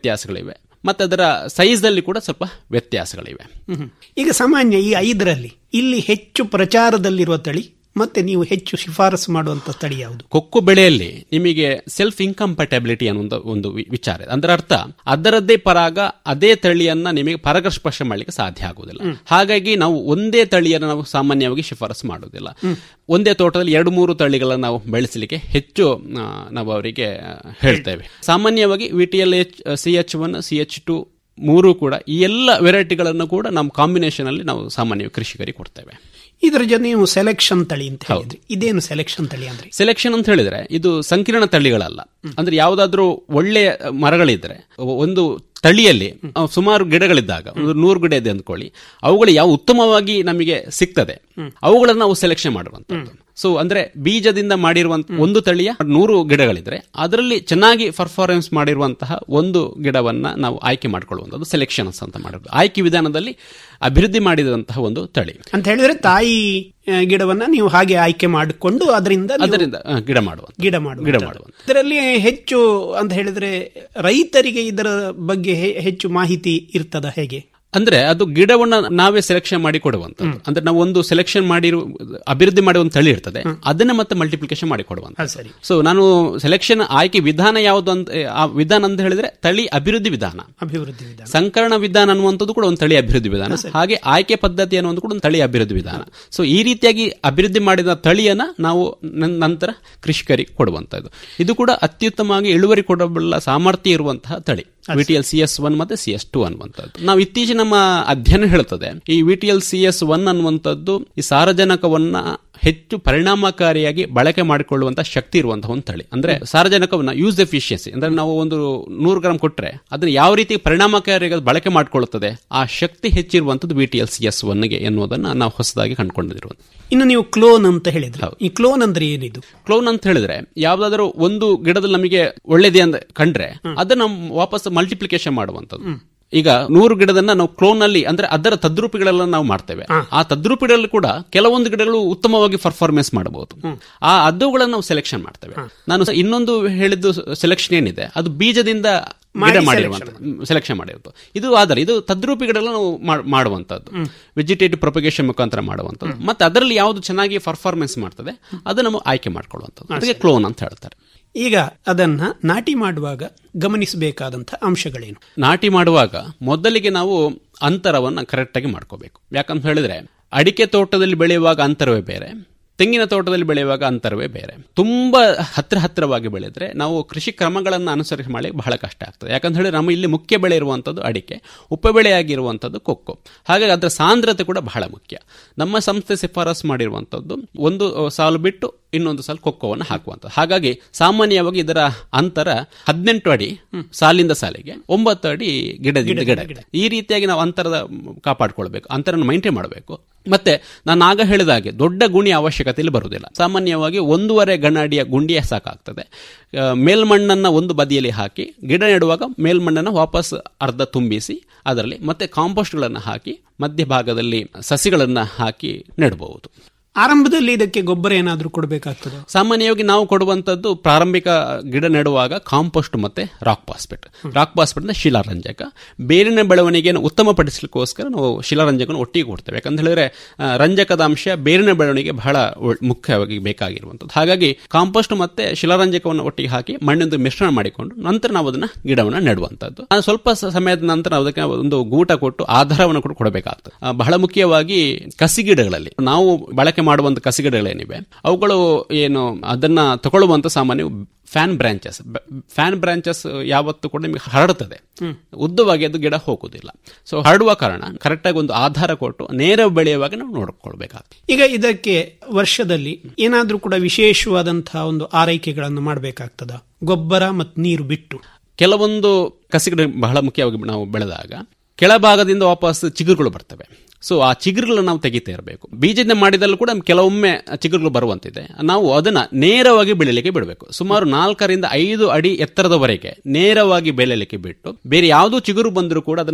ವ್ಯತ್ಯಾಸಗಳಿವೆ ಮತ್ತೆ ಅದರ ಸೈಜಲ್ಲಿ ಕೂಡ ಸ್ವಲ್ಪ ವ್ಯತ್ಯಾಸಗಳಿವೆ ಹ್ಮ್. ಈಗ ಸಾಮಾನ್ಯ ಈ ಐದರಲ್ಲಿ ಇಲ್ಲಿ ಹೆಚ್ಚು ಪ್ರಚಾರದಲ್ಲಿರುವ ತಳಿ ಮತ್ತೆ ನೀವು ಹೆಚ್ಚು ಶಿಫಾರಸು ಮಾಡುವಂತ ತಳಿ ಯಾವುದು ಕೊಕ್ಕು ಬೆಳೆಯಲ್ಲಿ ನಿಮಗೆ ಸೆಲ್ಫ್ ಇನ್ಕಂಪಟಬಿಲಿಟಿ ಅನ್ನೋ ಒಂದು ವಿ- ವಿಚಾರ ಇದೆ ಅದರ ಅರ್ಥ ಅದರದ್ದೇ ಪರಾಗ ಅದೇ ತಳಿಯನ್ನ ನಿಮಗೆ ಪರಾಗಸ್ಪರ್ಶ ಮಾಡಲಿಕ್ಕೆ ಸಾಧ್ಯ ಆಗುವುದಿಲ್ಲ ಹಾಗಾಗಿ ನಾವು ಒಂದೇ ತಳಿಯನ್ನು ನಾವು ಸಾಮಾನ್ಯವಾಗಿ ಶಿಫಾರಸು ಮಾಡುವುದಿಲ್ಲ ಒಂದೇ ತೋಟದಲ್ಲಿ ಎರಡು ಮೂರು ತಳಿಗಳನ್ನ ನಾವು ಬೆಳೆಸಲಿಕ್ಕೆ ಹೆಚ್ಚು ಆ, ನಾವು ಅವರಿಗೆ ಆ, ಹೇಳ್ತೇವೆ ಸಾಮಾನ್ಯವಾಗಿ V T L H C H one C H two ಮೂರು ಕೂಡ ಈ ಎಲ್ಲ ವೆರೈಟಿಗಳನ್ನು ಕೂಡ ನಾವು ಕಾಂಬಿನೇಷನ್ ಅಲ್ಲಿ ನಾವು ಸಾಮಾನ್ಯವಾಗಿ ಕೃಷಿಕರಿಗೆ ಕೊಡ್ತೇವೆ ಇದರ ಜೊತೆ ನೀವು ಸೆಲೆಕ್ಷನ್ ತಳಿ ಅಂತ ಹೇಳಿದ್ರಿ ಇದೇನು ಸೆಲೆಕ್ಷನ್ ತಳಿ ಅಂದ್ರೆ ಸೆಲೆಕ್ಷನ್ ಅಂತ ಹೇಳಿದ್ರೆ ಇದು ಸಂಕೀರ್ಣ ತಳಿಗಳಲ್ಲ ಅಂದ್ರೆ ಯಾವುದಾದ್ರೂ ಒಳ್ಳೆಯ ಮರಗಳಿದ್ರೆ ಒಂದು ತಳಿಯಲ್ಲಿ ಆ, ಸುಮಾರು ಗಿಡಗಳಿದ್ದಾಗ ಒಂದು ನೂರು ಗಿಡ ಇದೆ ಅಂದ್ಕೊಳ್ಳಿ ಅವುಗಳು ಯಾವ ಉತ್ತಮವಾಗಿ ನಮಗೆ ಸಿಗ್ತದೆ ಅವುಗಳನ್ನು ನಾವು ಸೆಲೆಕ್ಷನ್ ಮಾಡುವಂತದ್ದು ಸೊ ಅಂದ್ರೆ ಬೀಜದಿಂದ ಮಾಡಿರುವಂತ ಒಂದು ತಳಿಯ ನೂರು ಗಿಡಗಳಿದ್ರೆ ಅದರಲ್ಲಿ ಚೆನ್ನಾಗಿ ಪರ್ಫಾರ್ಮೆನ್ಸ್ ಮಾಡಿರುವಂತಹ ಒಂದು ಗಿಡವನ್ನ ನಾವು ಆಯ್ಕೆ ಮಾಡ್ಕೊಳ್ಳುವಂಥದ್ದು ಸೆಲೆಕ್ಷನ್ಸ್ ಅಂತ ಮಾಡೋದು ಆಯ್ಕೆ ವಿಧಾನದಲ್ಲಿ ಅಭಿವೃದ್ಧಿ ಮಾಡಿದಂತಹ ಒಂದು ತಳಿ ಅಂತ ಹೇಳಿದ್ರೆ ತಾಯಿ ಆ, ಗಿಡವನ್ನ ನೀವು ಹಾಗೆ ಆಯ್ಕೆ ಮಾಡಿಕೊಂಡು ಅದರಿಂದ ನೀವು ಅದರಿಂದ ಆ, ಗಿಡ ಮಾಡುವ ಗಿಡ ಮಾಡುವ ಗಿಡ ಮಾಡುವ ಇದರಲ್ಲಿ ಹೆಚ್ಚು ಅಂತ ಹೇಳಿದ್ರೆ ರೈತರಿಗೆ ಇದರ ಬಗ್ಗೆ ಹೆ- ಹೆಚ್ಚು ಮಾಹಿತಿ ಇರ್ತದ ಹೇಗೆ ಅಂದ್ರೆ ಅದು ಗಿಡವನ್ನ ನಾವೇ ಸೆಲೆಕ್ಷನ್ ಮಾಡಿ ಕೊಡುವಂತದ್ದು ಅಂದ್ರೆ ನಾವು ಒಂದು ಸೆಲೆಕ್ಷನ್ ಮಾಡಿ ಅಭಿವೃದ್ಧಿ ಮಾಡುವ ಒಂದು ತಳಿ ಇರ್ತದೆ ಅದನ್ನ ಮತ್ತೆ ಮಲ್ಟಿಪ್ಲಿಕೇಶನ್ ಮಾಡಿ ಕೊಡುವಂತ ಅದು ಸರಿ ಸೊ ನಾನು ಸೆಲೆಕ್ಷನ್ ಆಯ್ಕೆ ವಿಧಾನ ಯಾವುದು ಅಂತ ಆ ವಿಧಾನ ಅಂತ ಹೇಳಿದ್ರೆ ತಳಿ ಅಭಿವೃದ್ಧಿ ವಿಧಾನ ಅಭಿವೃದ್ಧಿ ವಿಧಾನ ಸಂಕರಣ ವಿಧಾನ ಅನ್ನುವಂಥದ್ದು ಕೂಡ ಒಂದು ತಳಿ ಅಭಿವೃದ್ಧಿ ವಿಧಾನ ಹಾಗೆ ಆಯ್ಕೆ ಪದ್ಧತಿ ಅನ್ನುವಂಥ ಕೂಡ ಒಂದು ತಳಿ ಅಭಿವೃದ್ಧಿ ವಿಧಾನ ಸೊ ಈ ರೀತಿಯಾಗಿ ಅಭಿವೃದ್ಧಿ ಮಾಡಿದ ತಳಿಯನ್ನ ನಾವು ನನ್- ನಂತರ ಕೃಷಿಕರಿಗೆ ಕೊಡುವಂತದ್ದು ಇದು ಕೂಡ ಅತ್ಯುತ್ತಮವಾಗಿ ಇಳುವರಿ ಕೊಡಬಲ್ಲ ಸಾಮರ್ಥ್ಯ ಇರುವಂತಹ ತಳಿ V T L C S one ಮತ್ತೆ ಸಿ ಎಸ್ ಟು ಅನ್ನುವಂಥದ್ದು ನಾವು ಇತ್ತೀಚಿನ ನಮ್ಮ ಅಧ್ಯಯನ ಹೇಳ್ತದೆ ಈ V T L C S one ಅನ್ನುವಂಥದ್ದು ಈ ಸಾರಜನಕವನ್ನ ಹೆಚ್ಚು ಪರಿಣಾಮಕಾರಿಯಾಗಿ ಬಳಕೆ ಮಾಡಿಕೊಳ್ಳುವಂತ ಶಕ್ತಿ ಇರುವಂತಹ ಒಂದು ತಳಿ ಅಂದ್ರೆ ಸಾರಜನಕವನ್ನ ಯೂಸ್ ಎಫಿಷಿಯನ್ಸಿ ಅಂದ್ರೆ ನಾವು ಒಂದು ನೂರು ಗ್ರಾಮ್ ಕೊಟ್ರೆ ಅದನ್ನ ಯಾವ ರೀತಿ ಪರಿಣಾಮಕಾರಿಯಾಗಿ ಅದು ಬಳಕೆ ಮಾಡಿಕೊಳ್ಳುತ್ತದೆ ಆ ಶಕ್ತಿ ಹೆಚ್ಚಿರುವಂತದ್ದು V T L C S ಒನ್ಗೆ ಎನ್ನುವುದನ್ನ ನಾವು ಹೊಸದಾಗಿ ಕಂಡುಕೊಂಡಿರುವಂತ ಇನ್ನು ನೀವು ಕ್ಲೋನ್ ಅಂತ ಹೇಳಿದ್ರೆ ಈ ಕ್ಲೋನ್ ಅಂದ್ರೆ ಏನಿದು ಕ್ಲೋನ್ ಅಂತ ಹೇಳಿದ್ರೆ ಯಾವ್ದಾದ್ರು ಒಂದು ಗಿಡದಲ್ಲಿ ನಮಗೆ ಒಳ್ಳೇದೇ ಅಂತ ಕಂಡ್ರೆ ಅದನ್ನ ವಾಪಸ್ ಮಲ್ಟಿಪ್ಲಿಕೇಶನ್ ಮಾಡುವಂತದ್ದು ಈಗ ನೂರು ಗಿಡದನ್ನ ನಾವು ಕ್ಲೋನ್ ಅಲ್ಲಿ ಅಂದ್ರೆ ಅದರ ತದ್ರೂಪಿಗಳೆಲ್ಲ ನಾವು ಮಾಡ್ತೇವೆ ಆ ತದ್ರೂಪಿಗಳಲ್ಲಿ ಕೂಡ ಕೆಲವೊಂದು ಗಿಡಗಳು ಉತ್ತಮವಾಗಿ ಪರ್ಫಾರ್ಮೆನ್ಸ್ ಮಾಡಬಹುದು ಆ ಅದುಗಳನ್ನು ನಾವು ಸೆಲೆಕ್ಷನ್ ಮಾಡ್ತೇವೆ ನಾನು ಸ- ಇನ್ನೊಂದು ಹೇಳಿದ್ದು ಸೆಲೆಕ್ಷನ್ ಏನಿದೆ ಅದು ಬೀಜದಿಂದ ಗಿಡ ಮಾಡಿರುವಂತದ್ದು ಸೆಲೆಕ್ಷನ್ ಮಾಡಿರುವುದು ಇದು ಆದರೆ ಇದು ತದ್ರೂಪಿಗಳೆಲ್ಲ ನಾವು ಮಾಡ್- ಮಾಡುವಂತದ್ದು ವೆಜಿಟೇಟಿವ್ ಪ್ರೊಪಗೇಷನ್ ಮುಖಾಂತರ ಮಾಡುವಂತದ್ದು ಮತ್ತೆ ಅದರಲ್ಲಿ ಯಾವುದು ಚೆನ್ನಾಗಿ ಪರ್ಫಾರ್ಮೆನ್ಸ್ ಮಾಡ್ತದೆ ಅದನ್ನು ನಾವು ಆಯ್ಕೆ ಮಾಡ್ಕೊಳ್ಳುವಂಥದ್ದು ಅದಕ್ಕೆ ಕ್ಲೋನ್ ಅಂತ ಹೇಳ್ತಾರೆ ಈಗ ಅದನ್ನ ನಾಟಿ ಮಾಡುವಾಗ ಗಮನಿಸಬೇಕಾದಂತ ಅಂಶಗಳೇನು ನಾಟಿ ಮಾಡುವಾಗ ಮೊದಲಿಗೆ ನಾವು ಅಂತರವನ್ನು ಕರೆಕ್ಟಾಗಿ ಮಾಡ್ಕೋಬೇಕು ಯಾಕಂತ ಹೇಳಿದ್ರೆ ಅಡಿಕೆ ತೋಟದಲ್ಲಿ ಬೆಳೆಯುವಾಗ ಅಂತರವೇ ಬೇರೆ ತೆಂಗಿನ ತೋಟದಲ್ಲಿ ಬೆಳೆಯುವಾಗ ಅಂತರವೇ ಬೇರೆ ತುಂಬಾ ಹತ್ರ ಹತ್ತಿರವಾಗಿ ಬೆಳೆದ್ರೆ ನಾವು ಕೃಷಿ ಕ್ರಮಗಳನ್ನು ಅನುಸರಿಸಿ ಮಾಡಿ ಬಹಳ ಕಷ್ಟ ಆಗ್ತದೆ ಯಾಕಂತ ಹೇಳಿದ್ರೆ ನಮ್ಮ ಇಲ್ಲಿ ಮುಖ್ಯ ಬೆಳೆ ಇರುವಂಥದ್ದು ಅಡಿಕೆ ಉಪಬೆಳೆಯಾಗಿರುವಂಥದ್ದು ಕೊಕ್ಕೋ ಹಾಗಾಗಿ ಅದರ ಸಾಂದ್ರತೆ ಕೂಡ ಬಹಳ ಮುಖ್ಯ ನಮ್ಮ ಸಂಸ್ಥೆ ಶಿಫಾರಸು ಮಾಡಿರುವಂಥದ್ದು ಒಂದು ಸಾಲು ಬಿಟ್ಟು ಇನ್ನೊಂದು ಸಾಲು ಕೊಕ್ಕೋವನ್ನು ಹಾಕುವಂಥದ್ದು ಹಾಗಾಗಿ ಸಾಮಾನ್ಯವಾಗಿ ಇದರ ಅಂತರ ಹದಿನೆಂಟು ಅಡಿ ಸಾಲಿಂದ ಸಾಲಿಗೆ ಒಂಬತ್ತು ಅಡಿ ಗಿಡದಿಂದ ಗಿಡ ಈ ರೀತಿಯಾಗಿ ನಾವು ಅಂತರದ ಕಾಪಾಡ್ಕೊಳ್ಬೇಕು ಅಂತರನ್ನು ಮೈಂಟೈನ್ ಮಾಡಬೇಕು ಮತ್ತೆ ನಾನು ಆಗ ಹೇಳಿದ ಹಾಗೆ ದೊಡ್ಡ ಗುಣಿ ಅವಶ್ಯಕತೆಯಲ್ಲಿ ಬರುವುದಿಲ್ಲ ಸಾಮಾನ್ಯವಾಗಿ ಒಂದೂವರೆ ಗಣ ಅಡಿಯ ಗುಂಡಿಯ ಸಾಕಾಗ್ತದೆ ಆ, ಮೇಲ್ಮಣ್ಣನ್ನ ಒಂದು ಬದಿಯಲ್ಲಿ ಹಾಕಿ ಗಿಡ ನೆಡುವಾಗ ಮೇಲ್ಮಣ್ಣನ್ನು ವಾಪಸ್ ಅರ್ಧ ತುಂಬಿಸಿ ಅದರಲ್ಲಿ ಮತ್ತೆ ಕಾಂಪೋಸ್ಟ್ಗಳನ್ನು ಹಾಕಿ ಮಧ್ಯಭಾಗದಲ್ಲಿ ಸಸಿಗಳನ್ನು ಹಾಕಿ ನೆಡಬಹುದು ಆರಂಭದಲ್ಲಿ ಇದಕ್ಕೆ ಗೊಬ್ಬರ ಏನಾದ್ರೂ ಕೊಡಬೇಕಾಗ್ತದೆ ಸಾಮಾನ್ಯವಾಗಿ ನಾವು ಕೊಡುವಂತದ್ದು ಪ್ರಾರಂಭಿಕ ಗಿಡ ನೆಡುವಾಗ ಕಾಂಪೋಸ್ಟ್ ಮತ್ತೆ ರಾಕ್ ಪಾಸ್ಪೆಟ್ ರಾಕ್ ಪಾಸ್ಪೆಟ್ ಅಂದ್ರೆ ಶಿಲಾರಂಜಕ ಬೇರಿನ ಬೆಳವಣಿಗೆಯನ್ನು ಉತ್ತಮಪಡಿಸಲಿಕ್ಕೋಸ್ಕರ ನಾವು ಶಿಲಾರಂಜಕವನ್ನು ಒಟ್ಟಿಗೆ ಕೊಡ್ತೇವೆ ಯಾಕಂತ ಹೇಳಿದ್ರೆ ಆ, ರಂಜಕದ ಅಂಶ ಬೇರಿನ ಬೆಳವಣಿಗೆ ಬಹಳ ಒಳ್- ಮುಖ್ಯವಾಗಿ ಬೇಕಾಗಿರುವಂಥದ್ದು ಹಾಗಾಗಿ ಕಾಂಪೋಸ್ಟ್ ಮತ್ತೆ ಶಿಲಾರಂಜಕವನ್ನು ಒಟ್ಟಿಗೆ ಹಾಕಿ ಮಣ್ಣಿಂದ ಮಿಶ್ರಣ ಮಾಡಿಕೊಂಡು ನಂತರ ನಾವು ಅದನ್ನ ಗಿಡವನ್ನು ನೆಡುವಂಥದ್ದು ಆ, ಸ್ವಲ್ಪ ಸ- ಸಮಯದ ನಂತರ ನಾವು ಅದಕ್ಕೆ ಒಂದು ಗೂಟ ಕೊಟ್ಟು ಆಧಾರವನ್ನು ಕೂಡ ಕೊಡಬೇಕಾಗ್ತದೆ ಆ, ಬಹಳ ಮುಖ್ಯವಾಗಿ ಕಸಿ ಗಿಡಗಳಲ್ಲಿ ನಾವು ಬಳಕೆ ಮಾಡುವಂತ ಕಸಿ ಗಿಡಗಳೇನಿವೆ ಅವುಗಳು ಏನು ಅದನ್ನ ತಗೊಳ್ಳುವಂತ ಸಾಮಾನ್ಯ ಫ್ಯಾನ್ ಬ್ರಾಂಚಸ್ ಫ್ಯಾನ್ ಬ್ರಾಂಚಸ್ ಯಾವತ್ತು ಕೂಡ ನಿಮಗೆ ಹರಡುತ್ತದೆ ಉದ್ದವಾಗಿ ಅದು ಗಿಡ ಹೋಗುವುದಿಲ್ಲ ಸೊ ಹರಡುವ ಕಾರಣ ಕರೆಕ್ಟಾಗಿ ಒಂದು ಆಧಾರ ಕೊಟ್ಟು ನೇರ ಬೆಳೆಯುವಾಗ ನಾವು ನೋಡ್ಕೊಳ್ಬೇಕಾಗ್ತದೆ ಈಗ ಇದಕ್ಕೆ ವರ್ಷದಲ್ಲಿ ಏನಾದ್ರೂ ಕೂಡ ವಿಶೇಷವಾದಂತಹ ಒಂದು ಆರೈಕೆಗಳನ್ನು ಮಾಡಬೇಕಾಗ್ತದ ಗೊಬ್ಬರ ಮತ್ತು ನೀರು ಬಿಟ್ಟು ಕೆಲವೊಂದು ಕಸಿಗಿಡ ಬಹಳ ಮುಖ್ಯವಾಗಿ ನಾವು ಬೆಳೆದಾಗ ಕೆಳಭಾಗದಿಂದ ವಾಪಸ್ ಚಿಗುರುಗಳು ಬರ್ತವೆ ಸೊ ಆ ಚಿಗುರುಗಳನ್ನ ನಾವು ತೆಗಿತಾ ಇರಬೇಕು ಬೀಜದಿಂದ ಮಾಡಿದಲ್ಲೂ ಕೂಡ ಕೆಲವೊಮ್ಮೆ ಚಿಗುರುಗಳು ಬರುವಂತಿದೆ ನಾವು ಅದನ್ನ ನೇರವಾಗಿ ಬೆಳೆಯಲಿಕ್ಕೆ ಬಿಡಬೇಕು ಸುಮಾರು ನಾಲ್ಕರಿಂದ ಐದು ಅಡಿ ಎತ್ತರದವರೆಗೆ ನೇರವಾಗಿ ಬೆಳೆಯಲಿಕ್ಕೆ ಬಿಟ್ಟು ಬೇರೆ ಯಾವುದೋ ಚಿಗುರು ಬಂದರೂ ಕೂಡ ಅದನ್ನ ನಾವು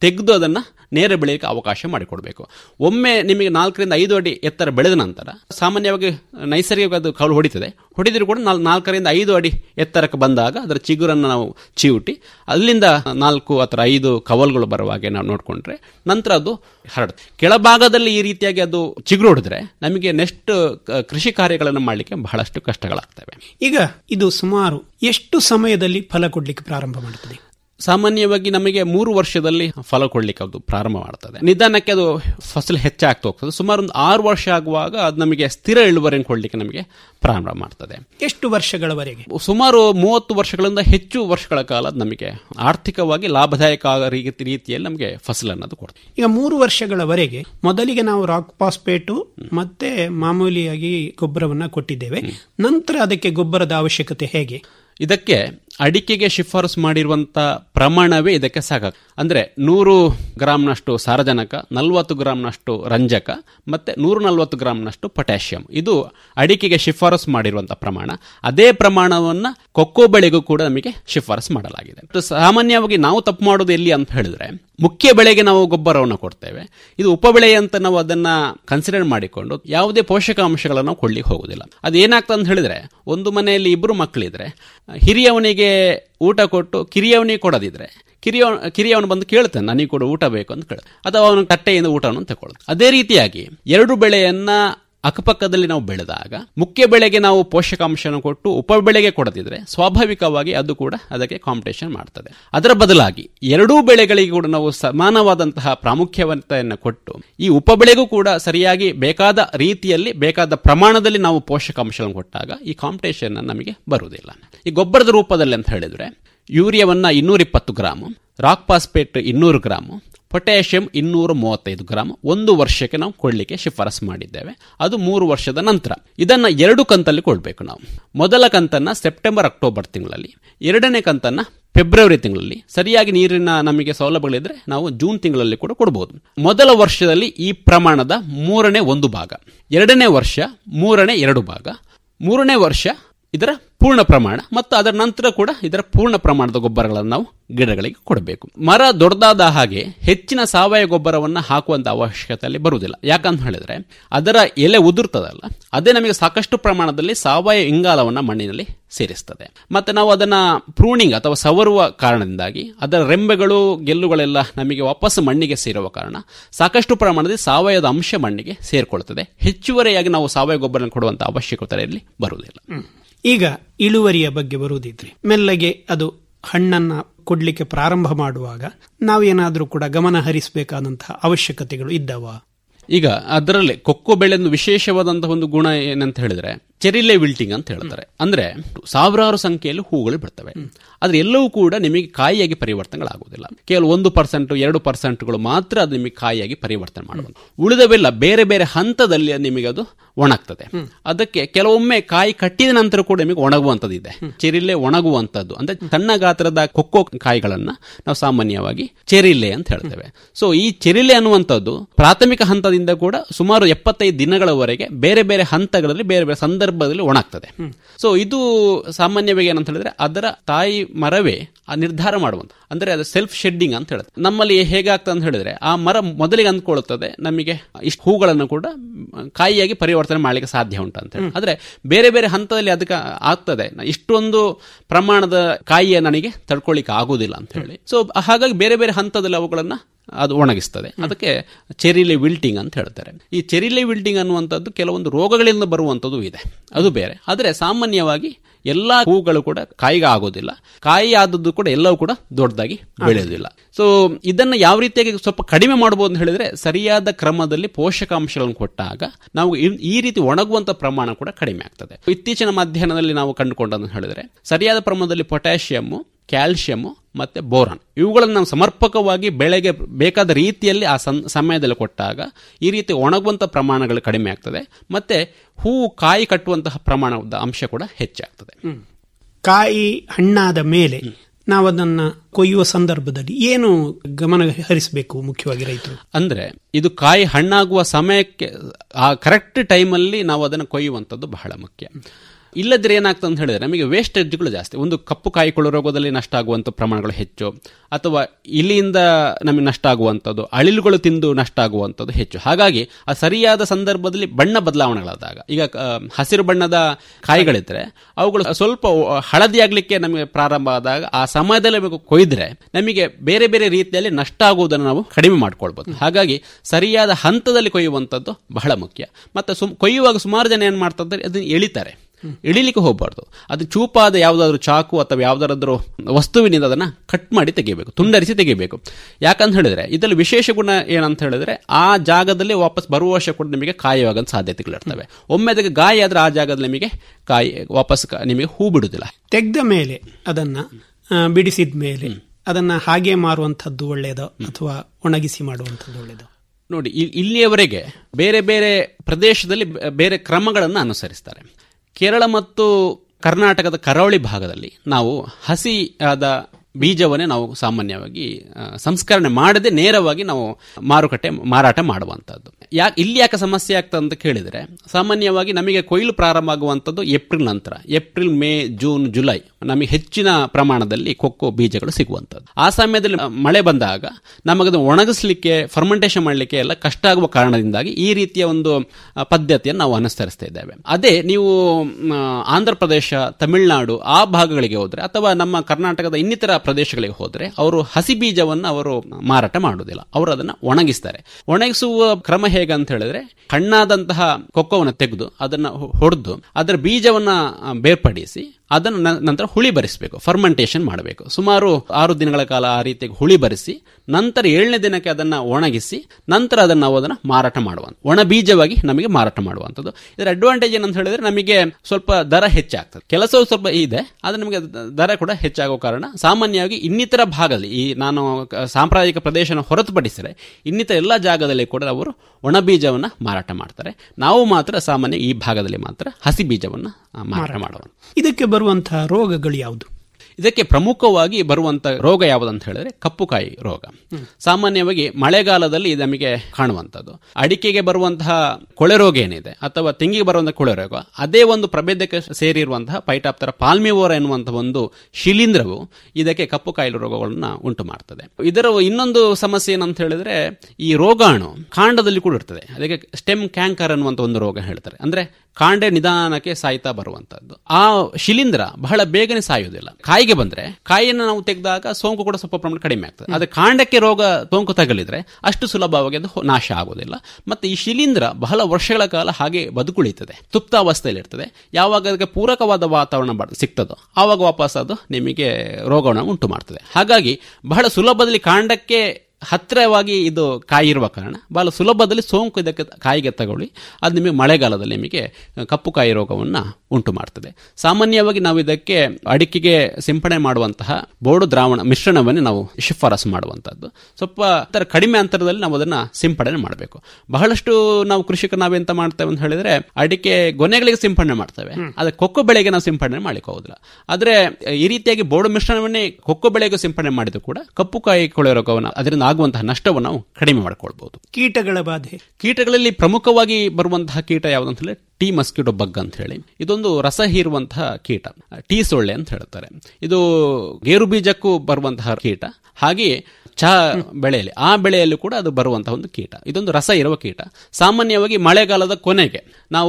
ತೆಗೆದು ಅದನ್ನ ನೇರ ಬೆಳೆಯಕ್ಕೆ ಅವಕಾಶ ಮಾಡಿಕೊಡ್ಬೇಕು ಒಮ್ಮೆ ನಿಮಗೆ ನಾಲ್ಕರಿಂದ ಐದು ಅಡಿ ಎತ್ತರ ಬೆಳೆದ ನಂತರ ಸಾಮಾನ್ಯವಾಗಿ ನೈಸರ್ಗಿಕ ಅದು ಕೌಲು ಹೊಡಿತದೆ ಹೊಡಿದ್ರು ಕೂಡ ನಾಲ್- ನಾಲ್ಕರಿಂದ ಐದು ಅಡಿ ಎತ್ತರಕ್ಕೆ ಬಂದಾಗ ಅದರ ಚಿಗುರನ್ನು ನಾವು ಚಿವುಟಿ ಅಲ್ಲಿಂದ ನಾಲ್ಕು ಅಥವಾ ಐದು ಕವಲ್ಗಳು ಬರುವ ಹಾಗೆ ನಾವು ನೋಡಿಕೊಂಡ್ರೆ ನಂತರ ಅದು ಹರಡುತ್ತೆ ಕೆಳಭಾಗದಲ್ಲಿ ಈ ರೀತಿಯಾಗಿ ಅದು ಚಿಗುರು ಹೊಡೆದ್ರೆ ನಮಗೆ ನೆಕ್ಸ್ಟ್ ಕೃಷಿ ಕಾರ್ಯಗಳನ್ನು ಮಾಡಲಿಕ್ಕೆ ಬಹಳಷ್ಟು ಕಷ್ಟಗಳಾಗ್ತವೆ ಈಗ ಇದು ಸುಮಾರು ಎಷ್ಟು ಸಮಯದಲ್ಲಿ ಫಲ ಕೊಡ್ಲಿಕ್ಕೆ ಪ್ರಾರಂಭ ಮಾಡುತ್ತದೆ ಸಾಮಾನ್ಯವಾಗಿ ನಮಗೆ ಮೂರು ವರ್ಷದಲ್ಲಿ ಫಲ ಕೊಡ್ಲಿಕ್ಕೆ ಅದು ಪ್ರಾರಂಭ ಮಾಡ್ತದೆ ನಿಧಾನಕ್ಕೆ ಅದು ಫಸಲು ಹೆಚ್ಚಾಗ್ತಾ ಹೋಗ್ತದೆ ಸುಮಾರು ಒಂದು ಆರು ವರ್ಷ ಆಗುವಾಗ ಅದು ನಮಗೆ ಸ್ಥಿರ ಇಳುವರಿಯನ್ನು ಕೊಡ್ಲಿಕ್ಕೆ ನಮಗೆ ಪ್ರಾರಂಭ ಮಾಡ್ತದೆ ಎಷ್ಟು ವರ್ಷಗಳವರೆಗೆ ಸುಮಾರು ಮೂವತ್ತು ವರ್ಷಗಳಿಂದ ಹೆಚ್ಚು ವರ್ಷಗಳ ಕಾಲ ಅದು ನಮಗೆ ಆರ್ಥಿಕವಾಗಿ ಲಾಭದಾಯಕ ಆಗೋ ರೀತಿ- ರೀತಿಯಲ್ಲಿ ನಮಗೆ ಫಸಲು ಅನ್ನೋದು ಕೊಡ್ತದೆ ಈಗ ಮೂರು ವರ್ಷಗಳವರೆಗೆ ಮೊದಲಿಗೆ ನಾವು ರಾಕ್ ಪಾಸ್ಪೇಟು ಮತ್ತೆ ಮಾಮೂಲಿಯಾಗಿ ಗೊಬ್ಬರವನ್ನ ಕೊಟ್ಟಿದ್ದೇವೆ ನಂತರ ಅದಕ್ಕೆ ಗೊಬ್ಬರದ ಅವಶ್ಯಕತೆ ಹೇಗೆ ಇದಕ್ಕೆ ಅಡಿಕೆಗೆ ಶಿಫಾರಸು ಮಾಡಿರುವಂತ ಪ್ರಮಾಣವೇ ಇದಕ್ಕೆ ಸಾಕ ಅಂದ್ರೆ ನೂರು ಗ್ರಾಂನಷ್ಟು ಸಾರಜನಕ ನಲವತ್ತು ಗ್ರಾಂನಷ್ಟು ರಂಜಕ ಮತ್ತೆ ನೂರ ನಲವತ್ತು ಗ್ರಾಂನಷ್ಟು ಪೊಟ್ಯಾಷಿಯಂ ಇದು ಅಡಿಕೆಗೆ ಶಿಫಾರಸು ಮಾಡಿರುವಂತಹ ಪ್ರಮಾಣ ಅದೇ ಪ್ರಮಾಣವನ್ನ ಕೊಕ್ಕೋ ಬೆಳೆಗೂ ಕೂಡ ನಮಗೆ ಶಿಫಾರಸು ಮಾಡಲಾಗಿದೆ ಮತ್ತು ಸಾಮಾನ್ಯವಾಗಿ ನಾವು ತಪ್ಪು ಮಾಡೋದು ಎಲ್ಲಿ ಅಂತ ಹೇಳಿದ್ರೆ ಮುಖ್ಯ ಬೆಳೆಗೆ ನಾವು ಗೊಬ್ಬರವನ್ನು ಕೊಡ್ತೇವೆ ಇದು ಉಪಬೆಳೆ ಅಂತ ನಾವು ಅದನ್ನ ಕನ್ಸಿಡರ್ ಮಾಡಿಕೊಂಡು ಯಾವುದೇ ಪೋಷಕಾಂಶಗಳನ್ನು ನಾವು ಕೊಡ್ಲಿಕ್ಕೆ ಹೋಗುದಿಲ್ಲ ಅದು ಏನಾಗ್ತದೆ ಅಂತ ಹೇಳಿದ್ರೆ ಒಂದು ಮನೆಯಲ್ಲಿ ಇಬ್ಬರು ಮಕ್ಕಳಿದ್ರೆ ಹಿರಿಯವನಿಗೆ ಊಟ ಕೊಟ್ಟು ಕಿರಿಯವನಿಗೆ ಕೊಡದಿದ್ರೆ ಕಿರಿಯ ಕಿರಿಯವನು ಬಂದು ಕೇಳ್ತಾನೆ ನನಗೆ ಕೂಡ ಊಟ ಬೇಕು ಅಂತ ಕೇಳ ಅಥವಾ ಅವನು ತಟ್ಟೆಯಿಂದ ಊಟವನ್ನು ತಗೊಳ್ಳೋದು ಅದೇ ರೀತಿಯಾಗಿ ಎರಡು ಬೆಳೆಯನ್ನ ಅಕ್ಕಪಕ್ಕದಲ್ಲಿ ನಾವು ಬೆಳೆದಾಗ ಮುಖ್ಯ ಬೆಳೆಗೆ ನಾವು ಪೋಷಕಾಂಶನ ಕೊಟ್ಟು ಉಪ ಬೆಳೆಗೆ ಕೊಡದಿದ್ರೆ ಸ್ವಾಭಾವಿಕವಾಗಿ ಅದು ಕೂಡ ಅದಕ್ಕೆ ಕಾಂಪಿಟೇಷನ್ ಮಾಡ್ತದೆ ಅದರ ಬದಲಾಗಿ ಎರಡೂ ಬೆಳೆಗಳಿಗೆ ಕೂಡ ನಾವು ಸಮಾನವಾದಂತಹ ಪ್ರಾಮುಖ್ಯತೆಯನ್ನು ಕೊಟ್ಟು ಈ ಉಪ ಬೆಳೆಗೂ ಕೂಡ ಸರಿಯಾಗಿ ಬೇಕಾದ ರೀತಿಯಲ್ಲಿ ಬೇಕಾದ ಪ್ರಮಾಣದಲ್ಲಿ ನಾವು ಪೋಷಕಾಂಶಗಳನ್ನು ಕೊಟ್ಟಾಗ ಈ ಕಾಂಪಿಟೇಷನ್ ನಮಗೆ ಬರುವುದಿಲ್ಲ ಈ ಗೊಬ್ಬರದ ರೂಪದಲ್ಲಿ ಅಂತ ಹೇಳಿದ್ರೆ ಯೂರಿಯಾವನ್ನ ಇನ್ನೂರ ಇಪ್ಪತ್ತು ಗ್ರಾಮು ರಾಕ್ ಪಾಸ್ಪೇಟ್ ಇನ್ನೂರು ಗ್ರಾಮು ಪೊಟ್ಯಾಷಿಯಂ ಇನ್ನೂರ ಮೂವತ್ತೈದು ಗ್ರಾಮ್ ಒಂದು ವರ್ಷಕ್ಕೆ ನಾವು ಕೊಡಲಿಕ್ಕೆ ಶಿಫಾರಸು ಮಾಡಿದ್ದೇವೆ ಅದು ಮೂರು ವರ್ಷದ ನಂತರ ಇದನ್ನ ಎರಡು ಕಂತಲ್ಲಿ ಕೊಡಬೇಕು ನಾವು ಮೊದಲ ಕಂತನ್ನ ಸೆಪ್ಟೆಂಬರ್ ಅಕ್ಟೋಬರ್ ತಿಂಗಳಲ್ಲಿ ಎರಡನೇ ಕಂತನ್ನ ಫೆಬ್ರವರಿ ತಿಂಗಳಲ್ಲಿ ಸರಿಯಾಗಿ ನೀರಿನ ನಮಗೆ ಸೌಲಭ್ಯಗಳಿದ್ರೆ ನಾವು ಜೂನ್ ತಿಂಗಳಲ್ಲಿ ಕೂಡ ಕೊಡಬಹುದು ಮೊದಲ ವರ್ಷದಲ್ಲಿ ಈ ಪ್ರಮಾಣದ ಮೂರನೇ ಒಂದು ಭಾಗ ಎರಡನೇ ವರ್ಷ ಮೂರನೇ ಎರಡು ಭಾಗ ಮೂರನೇ ವರ್ಷ ಇದರ ಪೂರ್ಣ ಪ್ರಮಾಣ ಮತ್ತು ಅದರ ನಂತರ ಕೂಡ ಇದರ ಪೂರ್ಣ ಪ್ರಮಾಣದ ಗೊಬ್ಬರಗಳನ್ನು ನಾವು ಗಿಡಗಳಿಗೆ ಕೊಡಬೇಕು ಮರ ದೊಡ್ಡದಾದ ಹಾಗೆ ಹೆಚ್ಚಿನ ಸಾವಯವ ಗೊಬ್ಬರವನ್ನು ಹಾಕುವಂತ ಅವಶ್ಯಕತೆ ಅಲ್ಲಿ ಬರುವುದಿಲ್ಲ ಯಾಕಂತ ಹೇಳಿದ್ರೆ ಅದರ ಎಲೆ ಉದುರ್ತದಲ್ಲ ಅದೇ ನಮಗೆ ಸಾಕಷ್ಟು ಪ್ರಮಾಣದಲ್ಲಿ ಸಾವಯವ ಇಂಗಾಲವನ್ನು ಮಣ್ಣಿನಲ್ಲಿ ಸೇರಿಸ್ತದೆ ಮತ್ತೆ ನಾವು ಅದನ್ನ ಪ್ರೂನಿಂಗ್ ಅಥವಾ ಸವರುವ ಕಾರಣದಿಂದಾಗಿ ಅದರ ರೆಂಬೆಗಳು ಗೆಲ್ಲುಗಳೆಲ್ಲ ನಮಗೆ ವಾಪಸ್ ಮಣ್ಣಿಗೆ ಸೇರುವ ಕಾರಣ ಸಾಕಷ್ಟು ಪ್ರಮಾಣದಲ್ಲಿ ಸಾವಯವದ ಅಂಶ ಮಣ್ಣಿಗೆ ಸೇರಿಕೊಳ್ಳುತ್ತದೆ ಹೆಚ್ಚುವರಿಯಾಗಿ ನಾವು ಸಾವಯವ ಗೊಬ್ಬರ ಕೊಡುವಂತ ಅವಶ್ಯಕತೆ ಇಲ್ಲಿ ಬರುವುದಿಲ್ಲ ಈಗ ಇಳುವರಿಯ ಬಗ್ಗೆ ಬರುವುದಿದ್ರೆ ಮೆಲ್ಲಗೆ ಅದು ಹಣ್ಣನ್ನ ಕೊಡ್ಲಿಕ್ಕೆ ಪ್ರಾರಂಭ ಮಾಡುವಾಗ ನಾವೇನಾದ್ರೂ ಕೂಡ ಗಮನ ಹರಿಸಬೇಕಾದಂತಹ ಅವಶ್ಯಕತೆಗಳು ಇದ್ದವ ಈಗ ಅದರಲ್ಲಿ ಕೊಕ್ಕೋ ಬೆಳೆಒಂದು ವಿಶೇಷವಾದಂತಹ ಒಂದು ಗುಣ ಏನಂತ ಹೇಳಿದ್ರೆ ಚೆರಿಲೆ ವಿಲ್ಟಿಂಗ್ ಅಂತ ಹೇಳ್ತಾರೆ ಅಂದ್ರೆ ಸಾವಿರಾರು ಸಂಖ್ಯೆಯಲ್ಲಿ ಹೂಗಳು ಬಿಡ್ತವೆ ಆದ್ರೆ ಎಲ್ಲವೂ ಕೂಡ ನಿಮಗೆ ಕಾಯಿಯಾಗಿ ಪರಿವರ್ತನೆಗಳಾಗುವುದಿಲ್ಲ ಕೇವಲ ಒಂದು ಪರ್ಸೆಂಟ್ ಎರಡು ಪರ್ಸೆಂಟ್ಗಳು ಮಾತ್ರ ಅದು ನಿಮಗೆ ಕಾಯಿಯಾಗಿ ಪರಿವರ್ತನೆ ಮಾಡಬಹುದು ಉಳಿದವೆಲ್ಲ ಬೇರೆ ಬೇರೆ ಹಂತದಲ್ಲಿ ನಿಮಗೆ ಅದು ಒಣಗ್ತದೆ ಅದಕ್ಕೆ ಕೆಲವೊಮ್ಮೆ ಕಾಯಿ ಕಟ್ಟಿದ ನಂತರ ಕೂಡ ನಿಮಗೆ ಒಣಗುವಂತದ್ದು ಇದೆ ಚೆರಿಲೆ ಒಣಗುವಂತದ್ದು ಅಂದ್ರೆ ಸಣ್ಣ ಗಾತ್ರದ ಕೊಕ್ಕೋ ಕಾಯಿಗಳನ್ನ ನಾವು ಸಾಮಾನ್ಯವಾಗಿ ಚೆರಿಲೆ ಅಂತ ಹೇಳ್ತೇವೆ ಸೊ ಈ ಚೆರಿಲೆ ಅನ್ನುವಂಥದ್ದು ಪ್ರಾಥಮಿಕ ಹಂತದಿಂದ ಕೂಡ ಸುಮಾರು ಎಪ್ಪತ್ತೈದು ದಿನಗಳವರೆಗೆ ಬೇರೆ ಬೇರೆ ಹಂತಗಳಲ್ಲಿ ಬೇರೆ ಬೇರೆ ಸಂದರ್ಭದಲ್ಲಿ ಒಣಗ್ತದೆ ಸೊ ಇದು ಸಾಮಾನ್ಯವಾಗಿ ಏನಂತ ಹೇಳಿದ್ರೆ ಅದರ ತಾಯಿ ಮರವೇ ಆ ನಿರ್ಧಾರ ಮಾಡುವಂತ ಅಂದ್ರೆ ಅದು ಸೆಲ್ಫ್ ಶೆಡ್ಡಿಂಗ್ ಅಂತ ಹೇಳುತ್ತೆ ನಮ್ಮಲ್ಲಿ ಹೇಗಾಗ್ತದೆ ಅಂತ ಹೇಳಿದ್ರೆ ಆ ಮರ ಮೊದಲಿಗೆ ಅಂದ್ಕೊಳ್ಳುತ್ತದೆ ನಮಗೆ ಇಷ್ಟು ಹೂಗಳನ್ನು ಕೂಡ ಕಾಯಿಯಾಗಿ ಪರಿವರ್ತನೆ ಮಾಡಲಿಕ್ಕೆ ಸಾಧ್ಯ ಉಂಟು ಅಂತ ಹೇಳಿ ಆದ್ರೆ ಬೇರೆ ಬೇರೆ ಹಂತದಲ್ಲಿ ಅದಕ್ಕೆ ಆಗ್ತದೆ ಇಷ್ಟೊಂದು ಪ್ರಮಾಣದ ಕಾಯಿಯ ನನಗೆ ತಡ್ಕೊಳ್ಳಿಕ್ಕೆ ಆಗುದಿಲ್ಲ ಅಂತ ಹೇಳಿ ಸೊ ಹಾಗಾಗಿ ಬೇರೆ ಬೇರೆ ಹಂತದಲ್ಲಿ ಅವುಗಳನ್ನ ಅದು ಒಣಗಿಸ್ತದೆ ಅದಕ್ಕೆ ಚೆರಿಲೆ ವಿಲ್ಟಿಂಗ್ ಅಂತ ಹೇಳ್ತಾರೆ ಈ ಚೆರಿಲೆ ವಿಲ್ಟಿಂಗ್ ಅನ್ನುವಂಥದ್ದು ಕೆಲವೊಂದು ರೋಗಗಳಿಂದ ಬರುವಂಥದ್ದು ಇದೆ ಅದು ಬೇರೆ ಆದರೆ ಸಾಮಾನ್ಯವಾಗಿ ಎಲ್ಲಾ ಹೂಗಳು ಕೂಡ ಕಾಯಿಗೆ ಆಗೋದಿಲ್ಲ ಕಾಯಿ ಆದದ್ದು ಕೂಡ ಎಲ್ಲವೂ ಕೂಡ ದೊಡ್ಡದಾಗಿ ಬೆಳೆಯೋದಿಲ್ಲ ಸೊ ಇದನ್ನ ಯಾವ ರೀತಿಯಾಗಿ ಸ್ವಲ್ಪ ಕಡಿಮೆ ಮಾಡಬಹುದು ಅಂತ ಹೇಳಿದ್ರೆ ಸರಿಯಾದ ಕ್ರಮದಲ್ಲಿ ಪೋಷಕಾಂಶಗಳನ್ನು ಕೊಟ್ಟಾಗ ನಾವು ಈ ರೀತಿ ಒಣಗುವಂತ ಪ್ರಮಾಣ ಕೂಡ ಕಡಿಮೆ ಆಗ್ತದೆ ಇತ್ತೀಚಿನ ಮಧ್ಯಾಹ್ನದಲ್ಲಿ ನಾವು ಕಂಡುಕೊಂಡಂತ ಹೇಳಿದ್ರೆ ಸರಿಯಾದ ಪ್ರಮಾಣದಲ್ಲಿ ಪೊಟ್ಯಾಷಿಯಮ್ ಕ್ಯಾಲ್ಸಿಯಂ ಮತ್ತೆ ಬೋರಾನ್ ಇವುಗಳನ್ನು ನಾವು ಸಮರ್ಪಕವಾಗಿ ಬೆಳೆಗೆ ಬೇಕಾದ ರೀತಿಯಲ್ಲಿ ಆ ಸಮಯದಲ್ಲಿ ಕೊಟ್ಟಾಗ ಈ ರೀತಿ ಒಣಗುವಂತ ಪ್ರಮಾಣಗಳು ಕಡಿಮೆ ಆಗ್ತದೆ ಮತ್ತೆ ಹೂವು ಕಾಯಿ ಕಟ್ಟುವಂತಹ ಪ್ರಮಾಣದ ಅಂಶ ಕೂಡ ಹೆಚ್ಚಾಗ್ತದೆ ಕಾಯಿ ಹಣ್ಣಾದ ಮೇಲೆ ನಾವು ಅದನ್ನ ಕೊಯ್ಯುವ ಸಂದರ್ಭದಲ್ಲಿ ಏನು ಗಮನ ಹರಿಸಬೇಕು ಮುಖ್ಯವಾಗಿ ರೈತರು ಅಂದ್ರೆ ಇದು ಕಾಯಿ ಹಣ್ಣಾಗುವ ಸಮಯಕ್ಕೆ ಆ ಕರೆಕ್ಟ್ ಟೈಮಲ್ಲಿ ನಾವು ಅದನ್ನು ಕೊಯ್ಯುವಂಥದ್ದು ಬಹಳ ಮುಖ್ಯ ಇಲ್ಲದ್ರೆ ಏನಾಗ್ತದೆ ಅಂತ ಹೇಳಿದ್ರೆ ನಮಗೆ ವೇಸ್ಟೇಜ್ಗಳು ಜಾಸ್ತಿ ಒಂದು ಕಪ್ಪು ಕಾಯಿಕೊಳ್ಳೋ ರೋಗದಲ್ಲಿ ನಷ್ಟ ಆಗುವಂಥ ಪ್ರಮಾಣಗಳು ಹೆಚ್ಚು ಅಥವಾ ಇಲಿಯಿಂದ ನಮಗೆ ನಷ್ಟ ಆಗುವಂಥದ್ದು ಅಳಿಲುಗಳು ತಿಂದು ನಷ್ಟ ಆಗುವಂಥದ್ದು ಹೆಚ್ಚು ಹಾಗಾಗಿ ಆ ಸರಿಯಾದ ಸಂದರ್ಭದಲ್ಲಿ ಬಣ್ಣ ಬದಲಾವಣೆಗಳಾದಾಗ ಈಗ ಆ, ಹಸಿರು ಬಣ್ಣದ ಕಾಯಿಗಳಿದ್ರೆ ಅವುಗಳು ಸ್ವಲ್ಪ ಹಳದಿ ಆಗ್ಲಿಕ್ಕೆ ನಮಗೆ ಪ್ರಾರಂಭ ಆದಾಗ ಆ ಸಮಯದಲ್ಲಿ ನಮಗೆ ಕೊಯ್ದ್ರೆ ನಮಗೆ ಬೇರೆ ಬೇರೆ ರೀತಿಯಲ್ಲಿ ನಷ್ಟ ಆಗುವುದನ್ನು ನಾವು ಕಡಿಮೆ ಮಾಡ್ಕೊಳ್ಬಹುದು ಹಾಗಾಗಿ ಸರಿಯಾದ ಹಂತದಲ್ಲಿ ಕೊಯ್ಯುವಂಥದ್ದು ಬಹಳ ಮುಖ್ಯ ಮತ್ತೆ ಸುಮ್ ಕೊಯ್ಯುವಾಗ ಸುಮಾರು ಜನ ಏನ್ ಮಾಡ್ತಾರೆ ಅದನ್ನ ಎಳಿತಾರೆ ಇಳಿಲಿಕ್ಕೆ ಹೋಗಬಾರ್ದು ಅದು ಚೂಪಾದ ಯಾವುದಾದ್ರೂ ಚಾಕು ಅಥವಾ ಯಾವುದಾದ್ರೂ ವಸ್ತುವಿನಿಂದ ಅದನ್ನ ಕಟ್ ಮಾಡಿ ತೆಗಿಬೇಕು ತುಂಡರಿಸಿ ತೆಗಿಬೇಕು ಯಾಕಂತ ಹೇಳಿದ್ರೆ ಇದರಲ್ಲಿ ವಿಶೇಷ ಗುಣ ಏನಂತ ಹೇಳಿದ್ರೆ ಆ ಜಾಗದಲ್ಲಿ ವಾಪಸ್ ಬರುವ ವರ್ಷ ಕೂಡ ನಿಮಗೆ ಕಾಯವಾಗೋ ಸಾಧ್ಯತೆಗಳಿರ್ತವೆ ಒಮ್ಮೆ ಅದಕ್ಕೆ ಗಾಯ ಆದ್ರೆ ಆ ಜಾಗದಲ್ಲಿ ನಿಮಗೆ ಕಾಯಿ ವಾಪಸ್ ಕ- ನಿಮಗೆ ಹೂ ಬಿಡುದಿಲ್ಲ ತೆಗೆದ ಮೇಲೆ ಅದನ್ನ ಆ, ಬಿಡಿಸಿದ ಮೇಲೆ ಅದನ್ನ ಹಾಗೆ ಮಾರುವಂತದ್ದು ಒಳ್ಳೆಯದೋ ಅಥವಾ ಒಣಗಿಸಿ ಮಾಡುವಂತದ್ದು ಒಳ್ಳೆಯದೋ ನೋಡಿ ಇ- ಇಲ್ಲಿಯವರೆಗೆ ಬೇರೆ ಬೇರೆ ಪ್ರದೇಶದಲ್ಲಿ ಬ- ಬೇರೆ ಕ್ರಮಗಳನ್ನು ಅನುಸರಿಸ್ತಾರೆ ಕೇರಳ ಮತ್ತು ಕರ್ನಾಟಕದ ಕರಾವಳಿ ಭಾಗದಲ್ಲಿ ನಾವು ಹಸಿ ಆದ ಬೀಜವನ್ನೇ ನಾವು ಸಾಮಾನ್ಯವಾಗಿ ಆ, ಸಂಸ್ಕರಣೆ ಮಾಡದೆ ನೇರವಾಗಿ ನಾವು ಮಾರುಕಟ್ಟೆ ಮಾರಾಟ ಮಾಡುವಂಥದ್ದು ಯಾಕೆ ಇಲ್ಲಿ ಯಾಕೆ ಸಮಸ್ಯೆ ಆಗ್ತದೆ ಅಂತ ಕೇಳಿದರೆ ಸಾಮಾನ್ಯವಾಗಿ ನಮಗೆ ಕೊಯ್ಲು ಪ್ರಾರಂಭ ಆಗುವಂಥದ್ದು ಏಪ್ರಿಲ್ ನಂತರ ಏಪ್ರಿಲ್ ಮೇ ಜೂನ್ ಜುಲೈ ನಮಗೆ ಹೆಚ್ಚಿನ ಪ್ರಮಾಣದಲ್ಲಿ ಕೊಕ್ಕೋ ಬೀಜಗಳು ಸಿಗುವಂಥದ್ದು ಆ ಸಮಯದಲ್ಲಿ ಆ, ಮಳೆ ಬಂದಾಗ ನಮಗದು ಒಣಗಿಸ್ಲಿಕ್ಕೆ ಫರ್ಮೆಂಟೇಷನ್ ಮಾಡಲಿಕ್ಕೆ ಎಲ್ಲ ಕಷ್ಟ ಆಗುವ ಕಾರಣದಿಂದಾಗಿ ಈ ರೀತಿಯ ಒಂದು ಆ, ಪದ್ಧತಿಯನ್ನು ನಾವು ಅನುಸರಿಸ್ತಾ ಇದ್ದೇವೆ ಅದೇ ನೀವು ಮ್, ಆಂಧ್ರ ಪ್ರದೇಶ ತಮಿಳುನಾಡು ಆ ಭಾಗಗಳಿಗೆ ಹೋದ್ರೆ ಅಥವಾ ನಮ್ಮ ಕರ್ನಾಟಕದ ಇನ್ನಿತರ ಪ್ರದೇಶಗಳಿಗೆ ಹೋದ್ರೆ ಅವರು ಹಸಿ ಬೀಜವನ್ನು ಅವರು ಮಾರಾಟ ಮಾಡುವುದಿಲ್ಲ ಅವರು ಅದನ್ನ ಒಣಗಿಸ್ತಾರೆ ಒಣಗಿಸುವ ಕ್ರಮ ಹೇಗಂತ ಹೇಳಿದ್ರೆ ಹಣ್ಣಾದಂತಹ ಕೊಕ್ಕೋವನ್ನು ತೆಗೆದು ಅದನ್ನ ಹೊಡೆದು ಅದರ ಬೀಜವನ್ನ ಆ, ಬೇರ್ಪಡಿಸಿ ಅದನ್ನು ನ- ನಂತರ ಹುಳಿ ಬರಿಸಬೇಕು ಫರ್ಮೆಂಟೇಷನ್ ಮಾಡಬೇಕು ಸುಮಾರು ಆರು ದಿನಗಳ ಕಾಲ ಆ ರೀತಿಯಾಗಿ ಹುಳಿ ಬರಿಸಿ ನಂತರ ಏಳನೇ ದಿನಕ್ಕೆ ಅದನ್ನ ಒಣಗಿಸಿ ನಂತರ ಅದನ್ನು ನಾವು ಅದನ್ನು ಮಾರಾಟ ಮಾಡುವಂತ ಒಣ ಬೀಜವಾಗಿ ನಮಗೆ ಮಾರಾಟ ಮಾಡುವಂಥದ್ದು ಇದರ ಅಡ್ವಾಂಟೇಜ್ ಏನಂತ ಹೇಳಿದ್ರೆ ನಮಗೆ ಸ್ವಲ್ಪ ದರ ಹೆಚ್ಚಾಗ್ತದೆ ಕೆಲಸವು ಸ್ವಲ್ಪ ಇದೆ ಆದರೆ ನಮಗೆ ದ- ದರ ಕೂಡ ಹೆಚ್ಚಾಗೋ ಕಾರಣ ಸಾಮಾನ್ಯವಾಗಿ ಇನ್ನಿತರ ಭಾಗದಲ್ಲಿ ಈ ನಾನು ಕ- ಸಾಂಪ್ರದಾಯಿಕ ಪ್ರದೇಶನ ಹೊರತುಪಡಿಸಿದರೆ ಇನ್ನಿತರ ಎಲ್ಲ ಜಾಗದಲ್ಲಿ ಕೂಡ ಅವರು ಒಣ ಬೀಜವನ್ನು ಮಾರಾಟ ಮಾಡ್ತಾರೆ ನಾವು ಮಾತ್ರ ಸಾಮಾನ್ಯ ಈ ಭಾಗದಲ್ಲಿ ಮಾತ್ರ ಹಸಿ ಬೀಜವನ್ನು ಆ, ಮಾರಾಟ ಮಾಡುವ ಇದಕ್ಕೆ ಬರುವಂತಹ ರೋಗಗಳು ಯಾವುದು ಇದಕ್ಕೆ ಪ್ರಮುಖವಾಗಿ ಬರುವಂತ ರೋಗ ಯಾವುದಂತ ಹೇಳಿದ್ರೆ ಕಪ್ಪುಕಾಯಿ ರೋಗ ಸಾಮಾನ್ಯವಾಗಿ ಮಳೆಗಾಲದಲ್ಲಿ ಇದು ನಮಗೆ ಕಾಣುವಂಥದ್ದು ಅಡಿಕೆಗೆ ಬರುವಂತಹ ಕೊಳೆ ರೋಗ ಏನಿದೆ ಅಥವಾ ತೆಂಗಿಗೆ ಬರುವಂತಹ ಕೊಳೆ ರೋಗ ಅದೇ ಒಂದು ಪ್ರಭೇದಕ್ಕೆ ಸೇರಿರುವಂತಹ ಪೈಟಾಪ್ತರ ಪಾಲ್ಮಿವೋರ ಎನ್ನುವಂತಹ ಒಂದು ಶಿಲೀಂಧ್ರವು ಇದಕ್ಕೆ ಕಪ್ಪು ಕಾಯಿಲೆ ರೋಗಗಳನ್ನ ಉಂಟು ಮಾಡ್ತದೆ ಇದರ ಇನ್ನೊಂದು ಸಮಸ್ಯೆ ಏನಂತ ಹೇಳಿದ್ರೆ ಈ ರೋಗಾಣು ಕಾಂಡದಲ್ಲಿ ಕೂಡ ಇರ್ತದೆ ಅದಕ್ಕೆ ಸ್ಟೆಮ್ ಕ್ಯಾಂಕರ್ ಅನ್ನುವಂಥ ಒಂದು ರೋಗ ಹೇಳ್ತಾರೆ ಅಂದ್ರೆ ಕಾಂಡೆ ನಿಧಾನಕ್ಕೆ ಸಾಯ್ತಾ ಬರುವಂತದ್ದು ಆ ಶಿಲೀಂಧ್ರ ಬಹಳ ಬೇಗನೆ ಸಾಯುವುದಿಲ್ಲ ಕಾಯಿಗೆ ಬಂದ್ರೆ ಕಾಯಿಯನ್ನು ನಾವು ತೆಗೆದಾಗ ಸೋಂಕು ಕೂಡ ಸ್ವಲ್ಪ ಪ್ರಮಾಣ ಕಡಿಮೆ ಆಗ್ತದೆ ಆದ್ರೆ ಕಾಂಡಕ್ಕೆ ರೋಗ ಸೋಂಕು ತಗಲಿದ್ರೆ ಅಷ್ಟು ಸುಲಭವಾಗಿ ಅದು ನಾಶ ಆಗೋದಿಲ್ಲ ಮತ್ತೆ ಈ ಶಿಲೀಂಧ್ರ ಬಹಳ ವರ್ಷಗಳ ಕಾಲ ಹಾಗೆ ಬದುಕುಳಿತದೆ ಸುಪ್ತಾವಸ್ಥೆಯಲ್ಲಿ ಇರ್ತದೆ ಯಾವಾಗ ಅದಕ್ಕೆ ಪೂರಕವಾದ ವಾತಾವರಣ ಬ- ಸಿಗ್ತದೋ ಆವಾಗ ವಾಪಸ್ ಅದು ನಿಮಗೆ ರೋಗವನ್ನು ಉಂಟು ಮಾಡ್ತದೆ ಹಾಗಾಗಿ ಬಹಳ ಸುಲಭದಲ್ಲಿ ಕಾಂಡಕ್ಕೆ ಹತ್ತಿರವಾಗಿ ಇದು ಕಾಯಿ ಇರುವ ಕಾರಣ ಬಹಳ ಸುಲಭದಲ್ಲಿ ಸೋಂಕು ಇದಕ್ಕೆ ಕಾಯಿಗೆ ತಗೊಳ್ಳಿ ಅದು ನಿಮಗೆ ಮಳೆಗಾಲದಲ್ಲಿ ನಿಮಗೆ ಕಪ್ಪು ಕಾಯಿ ರೋಗವನ್ನು ಉಂಟು ಮಾಡ್ತದೆ ಸಾಮಾನ್ಯವಾಗಿ ನಾವು ಇದಕ್ಕೆ ಅಡಿಕೆಗೆ ಸಿಂಪಡಣೆ ಮಾಡುವಂತಹ ಬೋಡು ದ್ರಾವಣ ಮಿಶ್ರಣವನ್ನೇ ನಾವು ಶಿಫಾರಸು ಮಾಡುವಂತಹದ್ದು ಸ್ವಲ್ಪ ಅಂತರ ಕಡಿಮೆ ಅಂತರದಲ್ಲಿ ನಾವು ಅದನ್ನ ಸಿಂಪಡಣೆ ಮಾಡಬೇಕು ಬಹಳಷ್ಟು ನಾವು ಕೃಷಿಕರು ನಾವೆಂತ ಮಾಡ್ತೇವೆ ಅಂತ ಹೇಳಿದ್ರೆ ಅಡಿಕೆ ಗೊನೆಗಳಿಗೆ ಸಿಂಪಡಣೆ ಮಾಡ್ತೇವೆ ಆದ್ರೆ ಕೊಕ್ಕೋ ಬೆಳೆಗೆ ನಾವು ಸಿಂಪಡಣೆ ಮಾಡ್ಲಿಕ್ಕೆ ಹೋಗುದಿಲ್ಲ ಆದ್ರೆ ಈ ರೀತಿಯಾಗಿ ಬೋಡು ಮಿಶ್ರಣವನ್ನೇ ಕೊಕ್ಕೋ ಬೆಳೆಗೂ ಸಿಂಪಡಣೆ ಮಾಡಿದ್ರು ಕೂಡ ಕಪ್ಪು ಕಾಯಿ ಕೊಳೆ ರೋಗವನ್ನು ಅದರಿಂದ ಆಗುವಂತಹ ನಷ್ಟವನ್ನು ನಾವು ಕಡಿಮೆ ಮಾಡಿಕೊಳ್ಬಹುದು ಕೀಟಗಳ ಬಾಧೆ ಕೀಟಗಳಲ್ಲಿ ಪ್ರಮುಖವಾಗಿ ಬರುವಂತಹ ಕೀಟ ಯಾವುದಂತ ಹೇಳಿ ಟೀ ಮಸ್ಕಿಟೋ ಬಗ್ ಅಂತ ಹೇಳಿ ಇದೊಂದು ರಸ ಹೀರುವಂತಹ ಕೀಟ ಟೀ ಸೊಳ್ಳೆ ಅಂತ ಹೇಳ್ತಾರೆ ಇದು ಗೇರು ಬೀಜಕ್ಕೂ ಬರುವಂತಹ ಕೀಟ ಹಾಗೆಯೇ ಚಹಾ ಬೆಳೆಯಲ್ಲಿ ಆ ಬೆಳೆಯಲ್ಲೂ ಕೂಡ ಅದು ಬರುವಂತಹ ಒಂದು ಕೀಟ ಇದೊಂದು ರಸ ಇರುವ ಕೀಟ ಸಾಮಾನ್ಯವಾಗಿ ಮಳೆಗಾಲದ ಕೊನೆಗೆ ನಾವು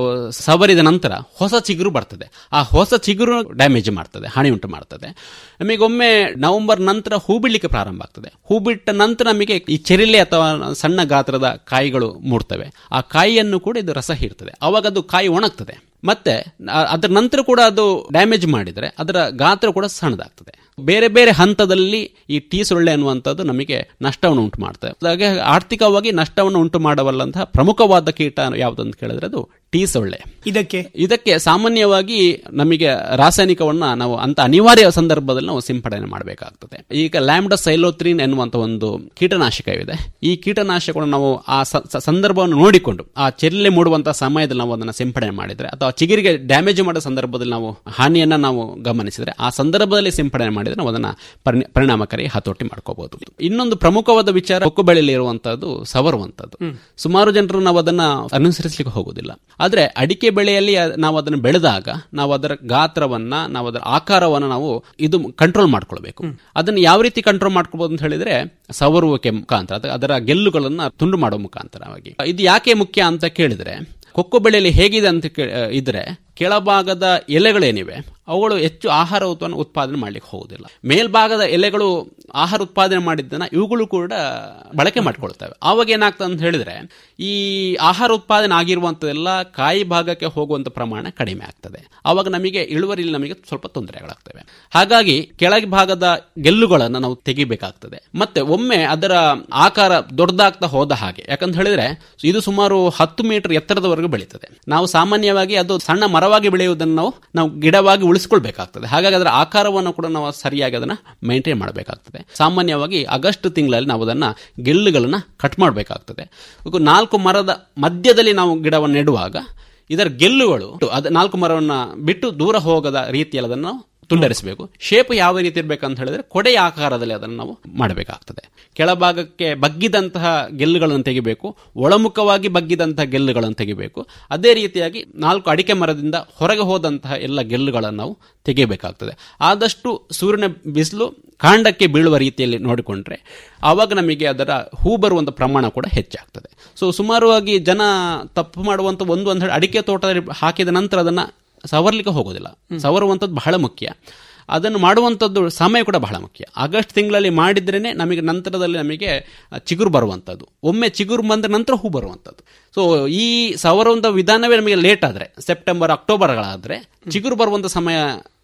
ಸವರಿದ ನಂತರ ಹೊಸ ಚಿಗುರು ಬರ್ತದೆ ಆ ಹೊಸ ಚಿಗುರು ಡ್ಯಾಮೇಜ್ ಮಾಡ್ತದೆ ಹಾನಿ ಉಂಟು ಮಾಡ್ತದೆ ನಮಗೊಮ್ಮೆ ನವೆಂಬರ್ ನಂತರ ಹೂ ಬಿಡ್ಲಿಕ್ಕೆ ಪ್ರಾರಂಭ ಆಗ್ತದೆ ಹೂ ಬಿಟ್ಟ ನಂತರ ನಮಗೆ ಈ ಚೆರಿಲೆ ಅಥವಾ ಸಣ್ಣ ಗಾತ್ರದ ಕಾಯಿಗಳು ಮೂಡ್ತವೆ ಆ ಕಾಯಿಯನ್ನು ಕೂಡ ಇದು ರಸ ಹೀರ್ತದೆ ಅವಾಗ ಅದು ಕಾಯಿ ಒಣಗ್ತದೆ ಮತ್ತೆ ಆ- ಅದರ ನಂತರ ಕೂಡ ಅದು ಡ್ಯಾಮೇಜ್ ಮಾಡಿದರೆ ಅದರ ಗಾತ್ರ ಕೂಡ ಸಣ್ಣದಾಗ್ತದೆ ಬೇರೆ ಬೇರೆ ಹಂತದಲ್ಲಿ ಈ ಟೀ ಸೊಳ್ಳೆ ಅನ್ನುವಂಥದ್ದು ನಮಗೆ ನಷ್ಟವನ್ನು ಉಂಟು ಮಾಡ್ತದೆ ಹಾಗೆ ಆರ್ಥಿಕವಾಗಿ ನಷ್ಟವನ್ನು ಉಂಟು ಮಾಡಬಲ್ಲಂತಹ ಪ್ರಮುಖವಾದ ಕೀಟ ಯಾವುದಂತ ಕೇಳಿದ್ರೆ ಅದು ಟೀ ಸೊಳ್ಳೆ ಇದಕ್ಕೆ ಇದಕ್ಕೆ ಸಾಮಾನ್ಯವಾಗಿ ನಮಗೆ ರಾಸಾಯನಿಕವನ್ನ ನಾವು ಅಂತ ಅನಿವಾರ್ಯ ಸಂದರ್ಭದಲ್ಲಿ ನಾವು ಸಿಂಪಡಣೆ ಮಾಡಬೇಕಾಗ್ತದೆ ಈಗ ಲ್ಯಾಂಬ್ಡ ಸೈಲೋತ್ರಿನ್ ಎನ್ನುವಂತ ಒಂದು ಕೀಟನಾಶಕವಿದೆ ಈ ಕೀಟನಾಶಕವನ್ನು ನಾವು ಆ ಸ- ಸ- ಸಂದರ್ಭವನ್ನು ನೋಡಿಕೊಂಡು ಆ ಚೆಲ್ಲೆ ಮೂಡುವಂತಹ ಸಮಯದಲ್ಲಿ ನಾವು ಅದನ್ನು ಸಿಂಪಡಣೆ ಮಾಡಿದ್ರೆ ಅಥವಾ ಚಿಗುರಿಗೆ ಡ್ಯಾಮೇಜ್ ಮಾಡೋ ಸಂದರ್ಭದಲ್ಲಿ ನಾವು ಹಾನಿಯನ್ನ ನಾವು ಗಮನಿಸಿದ್ರೆ ಆ ಸಂದರ್ಭದಲ್ಲಿ ಸಿಂಪಡಣೆ ಮಾಡಿದ್ರೆ ನಾವು ಅದನ್ನ ಪರಿಣ- ಪರಿಣಾಮಕಾರಿ ಹತೋಟಿ ಮಾಡ್ಕೋಬಹುದು ಇನ್ನೊಂದು ಪ್ರಮುಖವಾದ ವಿಚಾರ ಕೊಕ್ಕು ಬೆಳೆಯಲ್ಲಿ ಇರುವಂತಹದ್ದು ಸವರುವಂತದ್ದು ಸುಮಾರು ಜನರು ನಾವು ಅದನ್ನ ಅನುಸರಿಸಲಿಕ್ಕೆ ಹೋಗುದಿಲ್ಲ ಆದರೆ ಅಡಿಕೆ ಬೆಳೆಯಲ್ಲಿ ಅ- ನಾವು ಅದನ್ನು ಬೆಳೆದಾಗ ನಾವು ಅದರ ಗಾತ್ರವನ್ನ ನಾವು ಅದರ ಆಕಾರವನ್ನು ನಾವು ಇದು ಕಂಟ್ರೋಲ್ ಮಾಡ್ಕೊಳ್ಬೇಕು ಅದನ್ನು ಯಾವ ರೀತಿ ಕಂಟ್ರೋಲ್ ಮಾಡ್ಕೊಳ್ಬೋದು ಅಂತ ಹೇಳಿದ್ರೆ ಸವರುವಿಕೆ ಮುಖಾಂತರ ಅಥವಾ ಅದರ ಗೆಲ್ಲುಗಳನ್ನ ತುಂಡು ಮಾಡುವ ಮುಖಾಂತರವಾಗಿ ಇದು ಯಾಕೆ ಮುಖ್ಯ ಅಂತ ಕೇಳಿದ್ರೆ ಕೊಕ್ಕೋ ಬೆಳೆಯಲ್ಲಿ ಹೇಗಿದೆ ಅಂತ ಕೇ- ಇದ್ರೆ ಕೆಳಭಾಗದ ಎಲೆಗಳೇನಿವೆ ಅವುಗಳು ಹೆಚ್ಚು ಆಹಾರ ಉತ್ಪನ್ನ ಉತ್ಪಾದನೆ ಮಾಡ್ಲಿಕ್ಕೆ ಹೋಗುದಿಲ್ಲ ಮೇಲ್ಭಾಗದ ಎಲೆಗಳು ಆಹಾರ ಉತ್ಪಾದನೆ ಮಾಡಿದ್ದನ್ನ ಇವುಗಳು ಕೂಡ ಬಳಕೆ ಮಾಡ್ಕೊಳ್ತವೆ ಆವಾಗ ಏನಾಗ್ತದೆ ಅಂತ ಹೇಳಿದ್ರೆ ಈ ಆಹಾರ ಉತ್ಪಾದನೆ ಆಗಿರುವಂಥದ್ದೆಲ್ಲ ಕಾಯಿ ಭಾಗಕ್ಕೆ ಹೋಗುವಂತ ಪ್ರಮಾಣ ಕಡಿಮೆ ಆಗ್ತದೆ ಆವಾಗ ನಮಗೆ ಇಳುವರಿಯಲ್ಲಿ ನಮಗೆ ಸ್ವಲ್ಪ ತೊಂದರೆಗಳಾಗ್ತವೆ ಹಾಗಾಗಿ ಕೆಳಗೆ ಭಾಗದ ಗೆಲ್ಲುಗಳನ್ನು ನಾವು ತೆಗಿಬೇಕಾಗ್ತದೆ ಮತ್ತೆ ಒಮ್ಮೆ ಅದರ ಆಕಾರ ದೊಡ್ಡದಾಗ್ತಾ ಹೋದ ಹಾಗೆ ಯಾಕಂತ ಹೇಳಿದ್ರೆ ಇದು ಸುಮಾರು ಹತ್ತು ಮೀಟರ್ ಎತ್ತರದವರೆಗೂ ಬೆಳೀತದೆ ನಾವು ಸಾಮಾನ್ಯವಾಗಿ ಅದು ಸಣ್ಣ ಮರವಾಗಿ ಬೆಳೆಯುವುದನ್ನು ನಾವು ನಾವು ಗಿಡವಾಗಿ ಉಳಿಸ್ಕೊಳ್ಬೇಕಾಗ್ತದೆ ಹಾಗಾಗಿ ಅದರ ಆಕಾರವನ್ನು ಕೂಡ ನಾವು ಸರಿಯಾಗಿ ಅದನ್ನ ಮೇಂಟೈನ್ ಮಾಡಬೇಕಾಗ್ತದೆ ಸಾಮಾನ್ಯವಾಗಿ ಆಗಸ್ಟ್ ತಿಂಗಳಲ್ಲಿ ನಾವು ಅದನ್ನ ಗೆಲ್ಲುಗಳನ್ನ ಕಟ್ ಮಾಡಬೇಕಾಗ್ತದೆ ಈಗ ನಾಲ್ಕು ಮರದ ಮಧ್ಯದಲ್ಲಿ ನಾವು ಗಿಡವನ್ನು ನೆಡುವಾಗ ಇದರ ಗೆಲ್ಲುಗಳು ಅದು ನಾಲ್ಕು ಮರವನ್ನ ಬಿಟ್ಟು ದೂರ ಹೋಗದ ರೀತಿಯಲ್ಲಿ ಅದನ್ನು ನಾವು ತುಂಡರಿಸಬೇಕು ಶೇಪ್ ಯಾವ ರೀತಿ ಇರಬೇಕಂತ ಹೇಳಿದ್ರೆ ಕೊಡೆಯ ಆಕಾರದಲ್ಲಿ ಅದನ್ನು ನಾವು ಮಾಡಬೇಕಾಗ್ತದೆ ಕೆಳಭಾಗಕ್ಕೆ ಬಗ್ಗಿದಂತಹ ಗೆಲ್ಲುಗಳನ್ನು ತೆಗಿಬೇಕು ಒಳಮುಖವಾಗಿ ಬಗ್ಗಿದಂತಹ ಗೆಲ್ಲುಗಳನ್ನು ತೆಗಿಬೇಕು ಅದೇ ರೀತಿಯಾಗಿ ನಾಲ್ಕು ಅಡಿಕೆ ಮರದಿಂದ ಹೊರಗೆ ಹೋದಂತಹ ಎಲ್ಲ ಗೆಲ್ಲುಗಳನ್ನು ನಾವು ತೆಗೆಯಬೇಕಾಗ್ತದೆ ಆದಷ್ಟು ಸೂರ್ಯನ ಬಿಸಿಲು ಕಾಂಡಕ್ಕೆ ಬೀಳುವ ರೀತಿಯಲ್ಲಿ ನೋಡಿಕೊಂಡ್ರೆ ಆವಾಗ ನಮಗೆ ಅದರ ಹೂ ಬರುವಂಥ ಪ್ರಮಾಣ ಕೂಡ ಹೆಚ್ಚಾಗ್ತದೆ ಸೊ ಸುಮಾರುವಾಗಿ ಜನ ತಪ್ಪು ಮಾಡುವಂಥ ಒಂದು ಒಂದು ಅಡಿಕೆ ತೋಟದಲ್ಲಿ ಹಾಕಿದ ನಂತರ ಅದನ್ನು ಸವರ್ಲಿಕ್ಕೆ ಹೋಗೋದಿಲ್ಲ ಸವರುವಂಥದ್ದು ಬಹಳ ಮುಖ್ಯ ಅದನ್ನು ಮಾಡುವಂಥದ್ದು ಸಮಯ ಕೂಡ ಬಹಳ ಮುಖ್ಯ ಆಗಸ್ಟ್ ತಿಂಗಳಲ್ಲಿ ಮಾಡಿದ್ರೇನೆ ನಮಗೆ ನಂತರದಲ್ಲಿ ನಮಗೆ ಚಿಗುರು ಬರುವಂಥದ್ದು ಒಮ್ಮೆ ಚಿಗುರು ಬಂದ ನಂತರ ಹೂ ಬರುವಂಥದ್ದು ಸೊ ಈ ಸವರುವಂಥ ವಿಧಾನವೇ ನಮಗೆ ಲೇಟ್ ಆದರೆ ಸೆಪ್ಟೆಂಬರ್ ಅಕ್ಟೋಬರ್ಗಳಾದರೆ ಚಿಗುರು ಬರುವಂಥ ಸಮಯ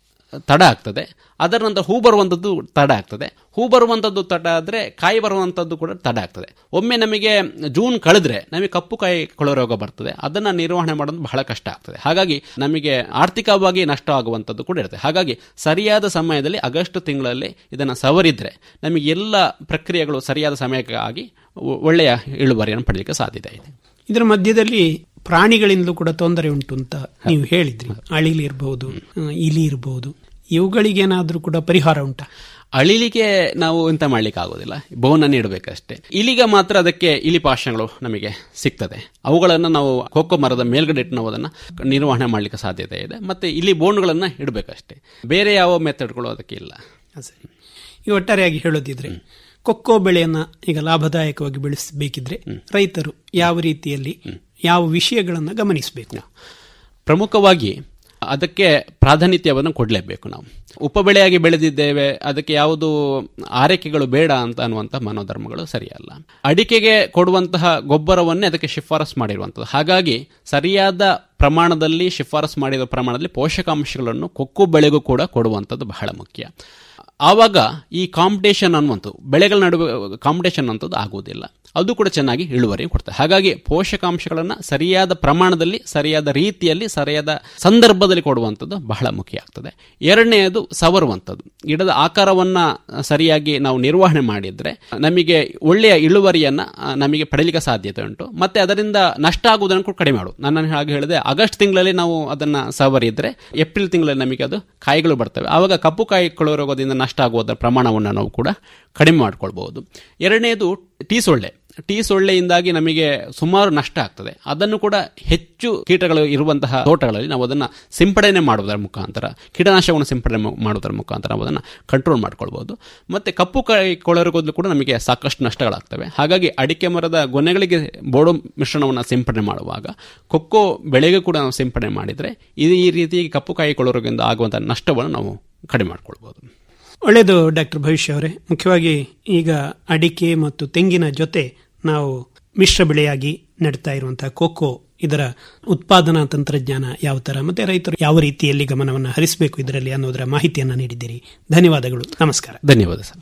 ತಡ ಆಗ್ತದೆ ಅದರ ನಂತರ ಹೂ ಬರುವಂಥದ್ದು ತಡ ಆಗ್ತದೆ ಹೂ ಬರುವಂಥದ್ದು ತಡ ಆದರೆ ಕಾಯಿ ಬರುವಂಥದ್ದು ಕೂಡ ತಡ ಆಗ್ತದೆ ಒಮ್ಮೆ ನಮಗೆ ಜೂನ್ ಕಳೆದ್ರೆ ನಮಗೆ ಕಪ್ಪು ಕಾಯಿ ಕೊಳೋ ರೋಗ ಬರ್ತದೆ ಅದನ್ನು ನಿರ್ವಹಣೆ ಮಾಡೋದು ಬಹಳ ಕಷ್ಟ ಆಗ್ತದೆ ಹಾಗಾಗಿ ನಮಗೆ ಆರ್ಥಿಕವಾಗಿ ನಷ್ಟ ಆಗುವಂಥದ್ದು ಕೂಡ ಇರುತ್ತೆ ಹಾಗಾಗಿ ಸರಿಯಾದ ಸಮಯದಲ್ಲಿ ಆಗಸ್ಟ್ ತಿಂಗಳಲ್ಲಿ ಇದನ್ನು ಸವರಿದ್ರೆ ನಮಗೆ ಎಲ್ಲ ಪ್ರಕ್ರಿಯೆಗಳು ಸರಿಯಾದ ಸಮಯಕ್ಕೆ ಆಗಿ ಒ- ಒಳ್ಳೆಯ ಇಳುವರಿಯನ್ನು ಪಡೆಯಲಿಕ್ಕೆ ಸಾಧ್ಯತೆ ಇದೆ ಇದರ ಮಧ್ಯದಲ್ಲಿ ಪ್ರಾಣಿಗಳಿಂದಲೂ ಕೂಡ ತೊಂದರೆ ಉಂಟು ಅಂತ ನೀವು ಹೇಳಿದ್ರಿ ಅಳಿಲಿ ಇರಬಹುದು ಇಲಿ ಇರಬಹುದು ಇವುಗಳಿಗೇನಾದ್ರೂ ಕೂಡ ಪರಿಹಾರ ಉಂಟಾ ಅಳಿಲಿಗೆ ನಾವು ಎಂತ ಮಾಡ್ಲಿಕ್ಕೆ ಆಗೋದಿಲ್ಲ ಬೋನನ್ನು ಇಡಬೇಕಷ್ಟೇ ಇಲಿಗ ಮಾತ್ರ ಅದಕ್ಕೆ ಇಲಿ ಪಾಷಣಗಳು ನಮಗೆ ಸಿಗ್ತದೆ ಅವುಗಳನ್ನು ನಾವು ಕೊಕ್ಕೋ ಮರದ ಮೇಲ್ಗಡೆ ಇಟ್ಟು ನಾವು ಅದನ್ನು ನಿರ್ವಹಣೆ ಮಾಡಲಿಕ್ಕೆ ಸಾಧ್ಯತೆ ಇದೆ ಮತ್ತೆ ಇಲಿ ಬೋನ್ಗಳನ್ನು ಇಡಬೇಕಷ್ಟೇ ಬೇರೆ ಯಾವ ಮೆಥಡ್ಗಳು ಅದಕ್ಕೆ ಇಲ್ಲ ಹ, ಸರಿ ಈ ಒಟ್ಟಾರೆಯಾಗಿ ಹೇಳೋದಿದ್ರೆ ಕೊಕ್ಕೋ ಬೆಳೆಯನ್ನ ಈಗ ಲಾಭದಾಯಕವಾಗಿ ಬೆಳೆಸಬೇಕಿದ್ರೆ ರೈತರು ಯಾವ ರೀತಿಯಲ್ಲಿ ಯಾವ ವಿಷಯಗಳನ್ನ ಗಮನಿಸಬೇಕು ಪ್ರಮುಖವಾಗಿ ಅದಕ್ಕೆ ಪ್ರಾಧಾನ್ಯತೆಯನ್ನು ಕೊಡಲೇಬೇಕು ನಾವು ಉಪಬೆಳೆಯಾಗಿ ಬೆಳೆದಿದ್ದೇವೆ ಅದಕ್ಕೆ ಯಾವುದು ಆರೈಕೆಗಳು ಬೇಡ ಅಂತ ಅನ್ನುವಂಥ ಮನೋಧರ್ಮಗಳು ಸರಿಯಲ್ಲ ಅಡಿಕೆಗೆ ಕೊಡುವಂತಹ ಗೊಬ್ಬರವನ್ನೇ ಅದಕ್ಕೆ ಶಿಫಾರಸ್ ಮಾಡಿರುವಂಥದ್ದು ಹಾಗಾಗಿ ಸರಿಯಾದ ಪ್ರಮಾಣದಲ್ಲಿ ಶಿಫಾರಸ್ ಮಾಡಿದ ಪ್ರಮಾಣದಲ್ಲಿ ಪೋಷಕಾಂಶಗಳನ್ನು ಕೊಕ್ಕು ಬೆಳೆಗೂ ಕೂಡ ಕೊಡುವಂಥದ್ದು ಬಹಳ ಮುಖ್ಯ ಆವಾಗ ಈ ಕಾಂಪಿಟೇಷನ್ ಅನ್ನುವಂಥದ್ದು ಬೆಳೆಗಳ ನಡುವೆ ಕಾಂಪಿಟೇಷನ್ ಅಂತದ್ದು ಆಗುವುದಿಲ್ಲ ಅದು ಕೂಡ ಚೆನ್ನಾಗಿ ಇಳುವರಿ ಕೊಡ್ತದೆ ಹಾಗಾಗಿ ಪೋಷಕಾಂಶಗಳನ್ನು ಸರಿಯಾದ ಪ್ರಮಾಣದಲ್ಲಿ ಸರಿಯಾದ ರೀತಿಯಲ್ಲಿ ಸರಿಯಾದ ಸಂದರ್ಭದಲ್ಲಿ ಕೊಡುವಂಥದ್ದು ಬಹಳ ಮುಖ್ಯ ಆಗ್ತದೆ ಎರಡನೆಯದು ಸವರುವಂಥದ್ದು ಗಿಡದ ಆಕಾರವನ್ನ ಸರಿಯಾಗಿ ನಾವು ನಿರ್ವಹಣೆ ಮಾಡಿದ್ರೆ ನಮಗೆ ಒಳ್ಳೆಯ ಇಳುವರಿಯನ್ನ ಆ, ನಮಗೆ ಪಡೆಯಲಿಕ್ಕೆ ಸಾಧ್ಯತೆ ಉಂಟು ಮತ್ತೆ ಅದರಿಂದ ನಷ್ಟ ಆಗುವುದನ್ನು ಕೂಡ ಕಡಿಮೆ ಮಾಡುದು ನಾನು ಹಾಗೆ ಹೇಳಿದೆ ಆಗಸ್ಟ್ ತಿಂಗಳಲ್ಲಿ ನಾವು ಅದನ್ನ ಸವರಿದ್ರೆ ಏಪ್ರಿಲ್ ತಿಂಗಳಲ್ಲಿ ನಮಗೆ ಅದು ಕಾಯಿಗಳು ಬರ್ತವೆ ಆವಾಗ ಕಪ್ಪು ಕಾಯಿ ಕೊಳೋ ರೋಗದಿಂದ ನಷ್ಟ ಆಗುವುದರ ಪ್ರಮಾಣವನ್ನು ನಾವು ಕೂಡ ಕಡಿಮೆ ಮಾಡ್ಕೊಳ್ಬಹುದು ಎರಡನೇದು ಟೀ ಸೊಳ್ಳೆ ಟೀ ಸೊಳ್ಳೆಯಿಂದಾಗಿ ನಮಗೆ ಸುಮಾರು ನಷ್ಟ ಆಗ್ತದೆ ಅದನ್ನು ಕೂಡ ಹೆಚ್ಚು ಕೀಟಗಳು ಇರುವಂತಹ ತೋಟಗಳಲ್ಲಿ ನಾವು ಅದನ್ನು ಸಿಂಪಡಣೆ ಮಾಡುವುದರ ಮುಖಾಂತರ ಕೀಟನಾಶಕವನ್ನು ಸಿಂಪಡಣೆ ಮಾ- ಮಾಡುವುದರ ಮುಖಾಂತರ ನಾವು ಅದನ್ನು ಕಂಟ್ರೋಲ್ ಮಾಡ್ಕೊಳ್ಬಹುದು ಮತ್ತೆ ಕಪ್ಪು ಕಾಯಿ ಕೊಳರೋಗೋದ್ಲು ಕೂಡ ನಮಗೆ ಸಾಕಷ್ಟು ನಷ್ಟಗಳಾಗ್ತವೆ ಹಾಗಾಗಿ ಅಡಿಕೆ ಮರದ ಗೊನೆಗಳಿಗೆ ಬೋಡೋ ಮಿಶ್ರಣವನ್ನು ಸಿಂಪಡಣೆ ಮಾಡುವಾಗ ಕೊಕ್ಕೋ ಬೆಳೆಗೆ ಕೂಡ ನಾವು ಸಿಂಪಡಣೆ ಮಾಡಿದರೆ ಇದು ಈ ರೀತಿ ಕಪ್ಪು ಕಾಯಿ ಕೊಳರೋಗದಿಂದ ಆಗುವಂತಹ ನಷ್ಟವನ್ನು ನಾವು ಕಡಿಮೆ ಮಾಡ್ಕೊಳ್ಬಹುದು ಒಳ್ಳೆಯದು ಡಾಕ್ಟರ್ ಭವಿಷ್ಯ ಅವರೇ ಮುಖ್ಯವಾಗಿ ಈಗ ಅಡಿಕೆ ಮತ್ತು ತೆಂಗಿನ ಜೊತೆ ನಾವು ಮಿಶ್ರ ಬೆಳೆಯಾಗಿ ನೆಡ್ತಾ ಇರುವಂತಹ ಕೋಕೋ ಇದರ ಉತ್ಪಾದನಾ ತಂತ್ರಜ್ಞಾನ ಯಾವ ತರ ಮತ್ತೆ ರೈತರು ಯಾವ ರೀತಿಯಲ್ಲಿ ಗಮನವನ್ನು ಹರಿಸಬೇಕು ಇದರಲ್ಲಿ ಅನ್ನೋದರ ಮಾಹಿತಿಯನ್ನು ನೀಡಿದ್ದೀರಿ ಧನ್ಯವಾದಗಳು ನಮಸ್ಕಾರ ಧನ್ಯವಾದ ಸರ್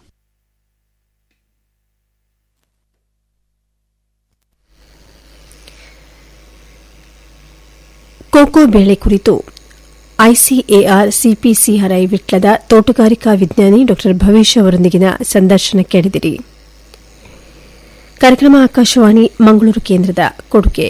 ಕೋಕೋ ಬೆಳೆ ಕುರಿತು ಐಸಿಎಆರ್ ಸಿಪಿಸಿಆರ್ಐ ವಿಟ್ಲದ ತೋಟಗಾರಿಕಾ ವಿಜ್ಞಾನಿ ಡಾ ಭವಿಷ್ಯ ಅವರೊಂದಿಗಿನ ಸಂದರ್ಶನ ಕೇಳಿದಿರಿ ಕಾರ್ಯಕ್ರಮ ಆಕಾಶವಾಣಿ ಮಂಗಳೂರು ಕೇಂದ್ರದ ಕೊಡುಗೆ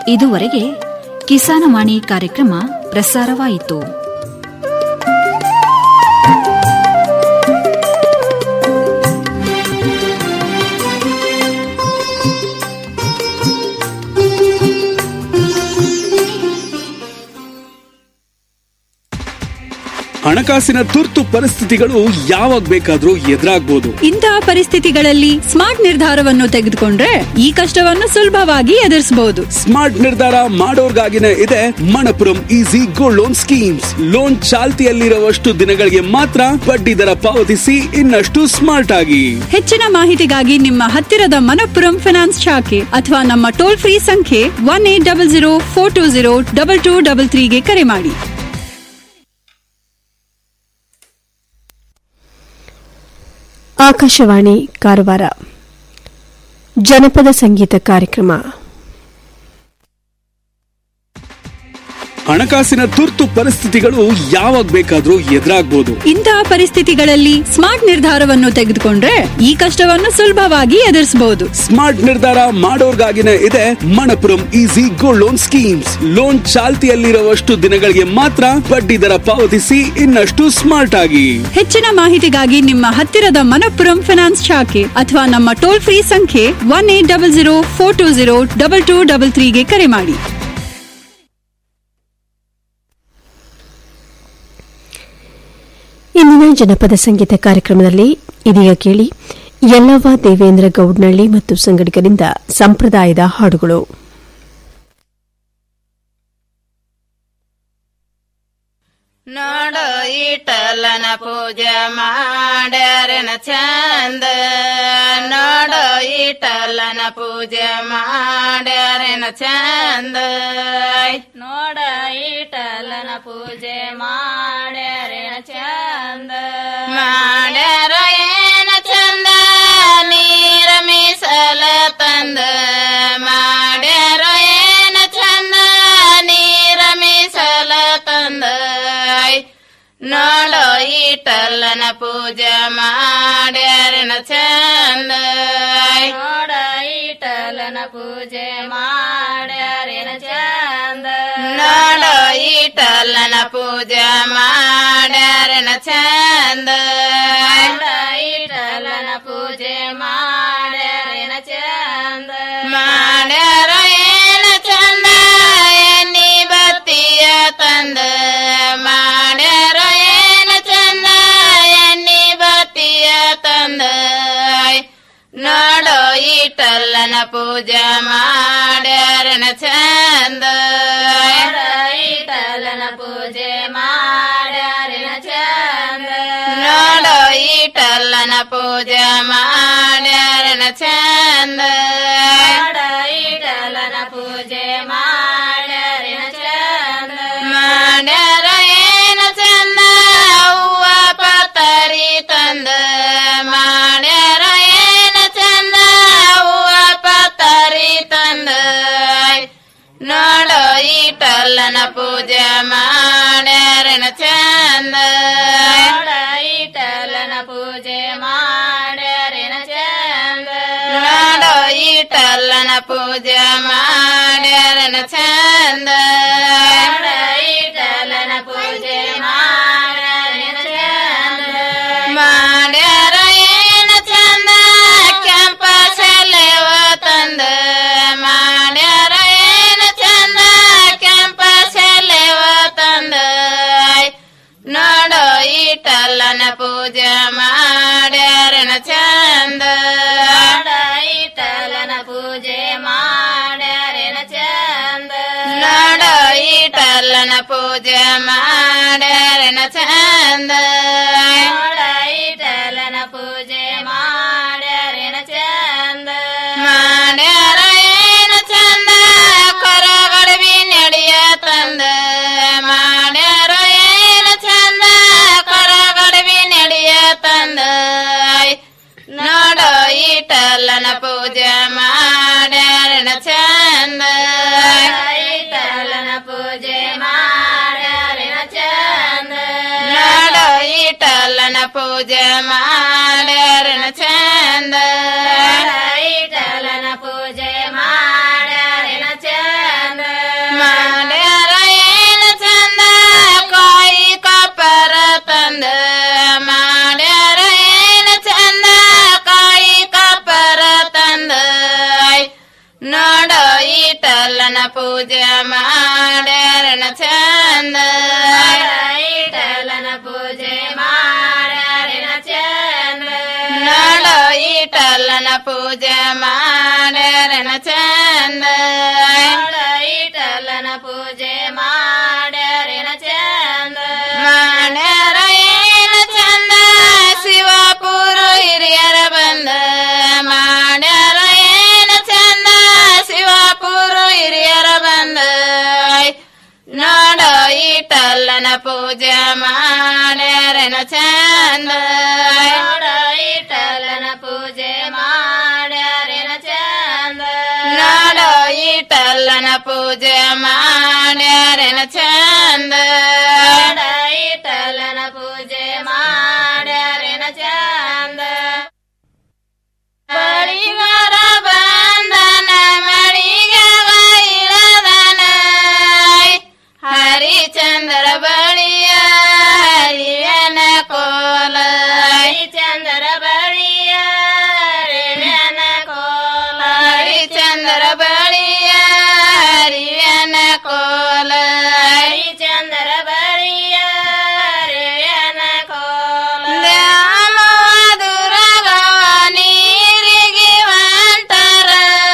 ಇದುವರೆಗೆ ಕಿಸಾನವಾಣಿ ಕಾರ್ಯಕ್ರಮ ಪ್ರಸಾರವಾಯಿತು ಹಣಕಾಸಿನ ತುರ್ತು ಪರಿಸ್ಥಿತಿಗಳು ಯಾವಾಗ ಬೇಕಾದ್ರೂ ಎದುರಾಗ್ಬೋದು ಇಂತಹ ಪರಿಸ್ಥಿತಿಗಳಲ್ಲಿ ಸ್ಮಾರ್ಟ್ ನಿರ್ಧಾರವನ್ನು ತೆಗೆದುಕೊಂಡ್ರೆ ಈ ಕಷ್ಟವನ್ನು ಸುಲಭವಾಗಿ ಎದುರಿಸಬಹುದು ಸ್ಮಾರ್ಟ್ ನಿರ್ಧಾರ ಮಾಡೋರ್ಗಾಗಿನೇ ಇದೆ Manappuram easy gold loan schemes loan ಚಾಲ್ತಿಯಲ್ಲಿರುವಷ್ಟು ದಿನಗಳಿಗೆ ಮಾತ್ರ ಬಡ್ಡಿ ದರ ಪಾವತಿಸಿ ಇನ್ನಷ್ಟು ಸ್ಮಾರ್ಟ್ ಆಗಿ ಹೆಚ್ಚಿನ ಮಾಹಿತಿಗಾಗಿ ನಿಮ್ಮ ಹತ್ತಿರದ ಮನಪ್ಪುರಂ ಫಿನಾನ್ಸ್ ಶಾಖೆ ಅಥವಾ ನಮ್ಮ ಟೋಲ್ ಫ್ರೀ ಸಂಖ್ಯೆ one eight double zero four two zero double two double ತ್ರೀಗೆ ಕರೆ ಮಾಡಿ ಆಕಾಶವಾಣಿ ಕಾರವಾರ ಜನಪದ ಸಂಗೀತ ಕಾರ್ಯಕ್ರಮ ಹಣಕಾಸಿನ ತುರ್ತು ಪರಿಸ್ಥಿತಿಗಳು ಯಾವಾಗ ಬೇಕಾದ್ರೂ ಎದುರಾಗ್ಬೋದು ಇಂತಹ ಪರಿಸ್ಥಿತಿಗಳಲ್ಲಿ ಸ್ಮಾರ್ಟ್ ನಿರ್ಧಾರವನ್ನು ತೆಗೆದುಕೊಂಡ್ರೆ ಈ ಕಷ್ಟವನ್ನು ಸುಲಭವಾಗಿ ಎದುರಿಸಬಹುದು ಸ್ಮಾರ್ಟ್ ನಿರ್ಧಾರ ಮಾಡೋರ್ಗಾಗಿನೇ ಇದೆ Manappuram easy gold loan schemes loan ಚಾಲ್ತಿಯಲ್ಲಿರುವಷ್ಟು ದಿನಗಳಿಗೆ ಮಾತ್ರ ಬಡ್ಡಿ ದರ ಪಾವತಿಸಿ ಇನ್ನಷ್ಟು ಸ್ಮಾರ್ಟ್ ಆಗಿ ಹೆಚ್ಚಿನ ಮಾಹಿತಿಗಾಗಿ ನಿಮ್ಮ ಹತ್ತಿರದ ಮನಪ್ಪುರಂ ಫಿನಾನ್ಸ್ ಶಾಖೆ ಅಥವಾ ನಮ್ಮ ಟೋಲ್ ಫ್ರೀ ಸಂಖ್ಯೆ one eight double zero four two zero double two double ತ್ರೀಗೆ ಕರೆ ಮಾಡಿ ಇಂದಿನ ಜನಪದ ಸಂಗೀತ ಕಾರ್ಯಕ್ರಮದಲ್ಲಿ ಇದೀಗ ಕೇಳಿ ಯಲ್ಲವ್ವ ದೇವೇಂದ್ರ ಗೌಡ್ನಳ್ಳಿ ಮತ್ತು ಸಂಗಡಿಗರಿಂದ ಸಂಪ್ರದಾಯದ ಹಾಡುಗಳು ನೋಡು ಇಟಲನ ಪೂಜೆ ಮಾಡ್ಯಾರನ ಚಂದ ನೋಡು ಇಟಲನ ಪೂಜೆ ಮಾಡ್ಯಾರನ ಚಂದ ನೋಡ ಇಟಲನ ಪೂಜೆ ಮಾಡ್ಯಾರನ ಚಂದ ಮಾಡ್ಯಾರ ಏನ ಚಂದ ನೀರ ಮೀಸಲ ತಂದ ಮಾಡ್ಯಾರ ಏನ ಚಂದ ನೀರ ಮೀಸಲ ತಂದ ನೋಡೋ ಈಟಲ್ಲನ ಪೂಜೆ ಮಾಡ್ಯಾರನ ಚಂದ ನೋಡ ಈಟಲನ ಪೂಜೆ ಮಾಡ್ಯಾರನ ಚಂದ ನೋಡೋ ಈಟಲ್ಲನ ಪೂಜೆ ಮಾಡ್ಯಾರನ ಚಂದ ಈಟಲನ ಪೂಜೆ ಮಾಡ್ಯಾರನ ಚಂದ ಮಾಡ್ಯಾರ ಏನ ಚಂದ ಎನ್ನಿ ಬತ್ತಿಯ ತಂದ ಮಾಡ್ಯಾರ ಏನ ಚಂದ ಎನ್ನಿ ಬತ್ತಿಯ ತಂದ ನೋಡೋ ಈಟಲ್ಲನ ಪೂಜೆ ಮಾಡ್ಯಾರನ ಚಂದ ಈಟಲ್ಲನ ಪೂಜೆ ಮಾಡ್ಯಾರನ ಚಂದ ನೋಡೋ ಈಟಲ್ಲನ ಪೂಜೆ ಮಾಡ್ಯಾರನ ಚಂದ ಈಟಲ್ಲನ ಪೂಜೆ ಮಾಡ್ಯಾರನ ಚಂದ ಮಾಡ್ಯಾರ ಏನ ಚಂದ ಹೂವ ಪತರಿ ತಂದ ಮಾಡ್ಯಾರ ಏನ ಚಂದ ಹೂವ ಪತರಿ ತಂದ ನೋಡೋ ಈಟಲ್ಲನ ಪೂಜೆ ಮಾಡ್ಯಾರನ ಚಂದ ಈಟಲ್ಲನ ಪೂಜೆ ಮಾಡ್ಯಾರನ ಚಂದ ನೋಡೋ ಈಟಲ್ಲನ ಪೂಜೆ ಮಾಡ್ಯಾರನ ಚಂದ ಈಟಲ್ಲನ ಪೂಜೆ ಮಾಡ್ಯಾರನ ಚಂದ ಮಾಡ್ಯಾರ ಏನ ಚಂದ ಕೆಂಪ ಸೆಲೆವ ತಂದ ಮಾಡ್ಯಾರ ಏನ ಚಂದ ಕೆಂಪ ಸೆಲೆವ ತಂದ ನೋಡೋ ಈಟಲ್ಲನ ಪೂಜೆ ಮಾಡ್ಯಾರನ ಚಂದ ಈಟಲ್ಲನ ಪೂಜೆ ಮಾಡ್ಯಾರನ ಚಂದ ನೋಡೋ ಈಟಲ್ಲನ ಪೂಜೆ ಮಾಡ್ಯಾರನ ಚಂದ ಈಟಲ್ಲನ ಪೂಜೆ ಮಾಡ್ಯಾರನ ಚಂದ ಮಾಡ್ಯಾರ ಏನ ಚಂದ ಕೊರಗಡವಿ ನಡೆಯ ತಂದ ಮಾಡ್ಯಾರ ಏನ ಚಂದ ಕೊರಗಡವಿ ನಡೆಯ ತಂದ ನೋಡೋ ಈಟಲ್ಲನ ಪೂಜೆ ಮಾಡ್ಯಾರನ ಚಂದ ಈಟಲ್ಲನ ಪೂಜೆ ಮಾಡ್ಯಾರನ ಚಂದ ನೋಡೋ ಈಟಲ್ಲನ ಪೂಜೆ ಮಾಡ್ಯಾರನ ಚಂದ ಈಟಲ್ಲನ ಪೂಜೆ ಮಾಡ್ಯಾರನ ಚಂದ ಇಟಲ್ಲನ ಪೂಜೆ ಮಾಡ್ಯಾರನ ಚಂದ ಇಟಲ್ಲನ ಪೂಜೆ ಮಾಡ್ಯಾರನ ಚಂದ ಮಾಡ್ಯಾರ ಏನ ಚಂದ ಶಿವಪುರ ಹಿರಿಯರ ಬಂದ ಮಾಡ್ಯಾರ ಏನ ಚಂದ ಶಿವಪುರ ಹಿರಿಯರ ಬಂದ ನೋಡ ಇಟಲ್ಲನ ಪೂಜೆ ಮಾಡ್ಯಾರನ ಚಂದ ನೋಡ ಇಟಲ್ಲನ ಪೂಜೆ ಮಾಡ್ಯಾರನ ಚಂದ ನೋಡ ಇಟಲ್ಲನ ಪೂಜೆ ಮಾಡ್ಯಾರನ ಚಂದ ನೋಡ ಇಟಲ್ಲನ ಪೂಜೆ ಮಾಡ್ಯಾರನ ಚಂದ ಬಳಿಗಾರ ಬಂದನ ಮಳಿಗವ ಇಳದನ ಹರಿಚಂದ್ರ ಬಳಿಯ ಹರಿಯನ ಕೋಲ ಹರಿಚಂದ್ರ ಬಳಿಯ ಹರಿಯನ ಕೋಲ ಹರಿಚಂದ್ರ ಬಳಿಯ ಹರಿಯನ ಕೋಲ ಹರಿಚಂದ್ರ ಬಳಿಯ ಹರಿಯನ ಕೋಲ ದುರಗವ ನೀರಿಗೆ ಹೊಂಟರ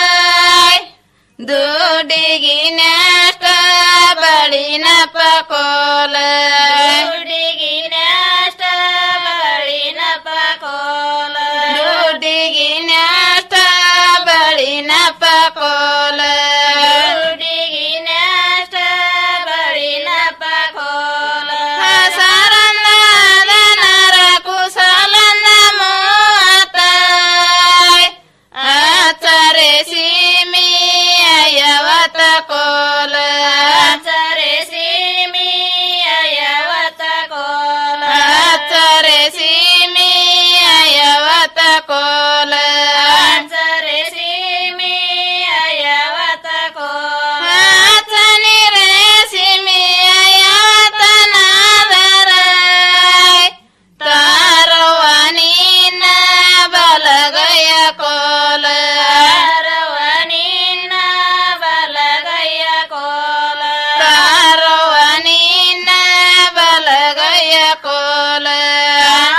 ದುಡಿಗಿ ನಷ್ಟ ಬಳಿನ ಪಕೋಲ ದುಡಿಗಿ ನಷ್ಟ ಬಳಿನ ಪಕೋಲ ದುಡಿಗಿ ನಷ್ಟ ಬಳಿನ ಪಕೋಲ ದುಡಿಗಿ ನಷ್ಟ ಬಳಿನ ಪಕೋಲ ಹಸರನ್ನ ನರ ಕುಸಲನ್ನ ಮೂವತ್ತ ಆಚರೆ ಸೀಮಿ ಅಯವತ ಕೋಲ ಆಚರೆ ಸೀಮಿ ಅಯವತ ಕೋಲ ಆಚರೆ ಸೀಮಿ ಅಯವತ ಕೋಲ ಆಚರೆ ಸೀಮಿ ಅಯವತ ಕೋಲ ಆಚನಿ ರೇ ಸೀಮಿ ಅಯವತ ನಾದರ ತಾರವನಿನ ಬಲಗಯ ಕೋಲ ತಾರವನಿನ ಬಲಗಯ ಕೋಲ ತಾರವನಿನ ಬಲಗಯ ಕೋಲ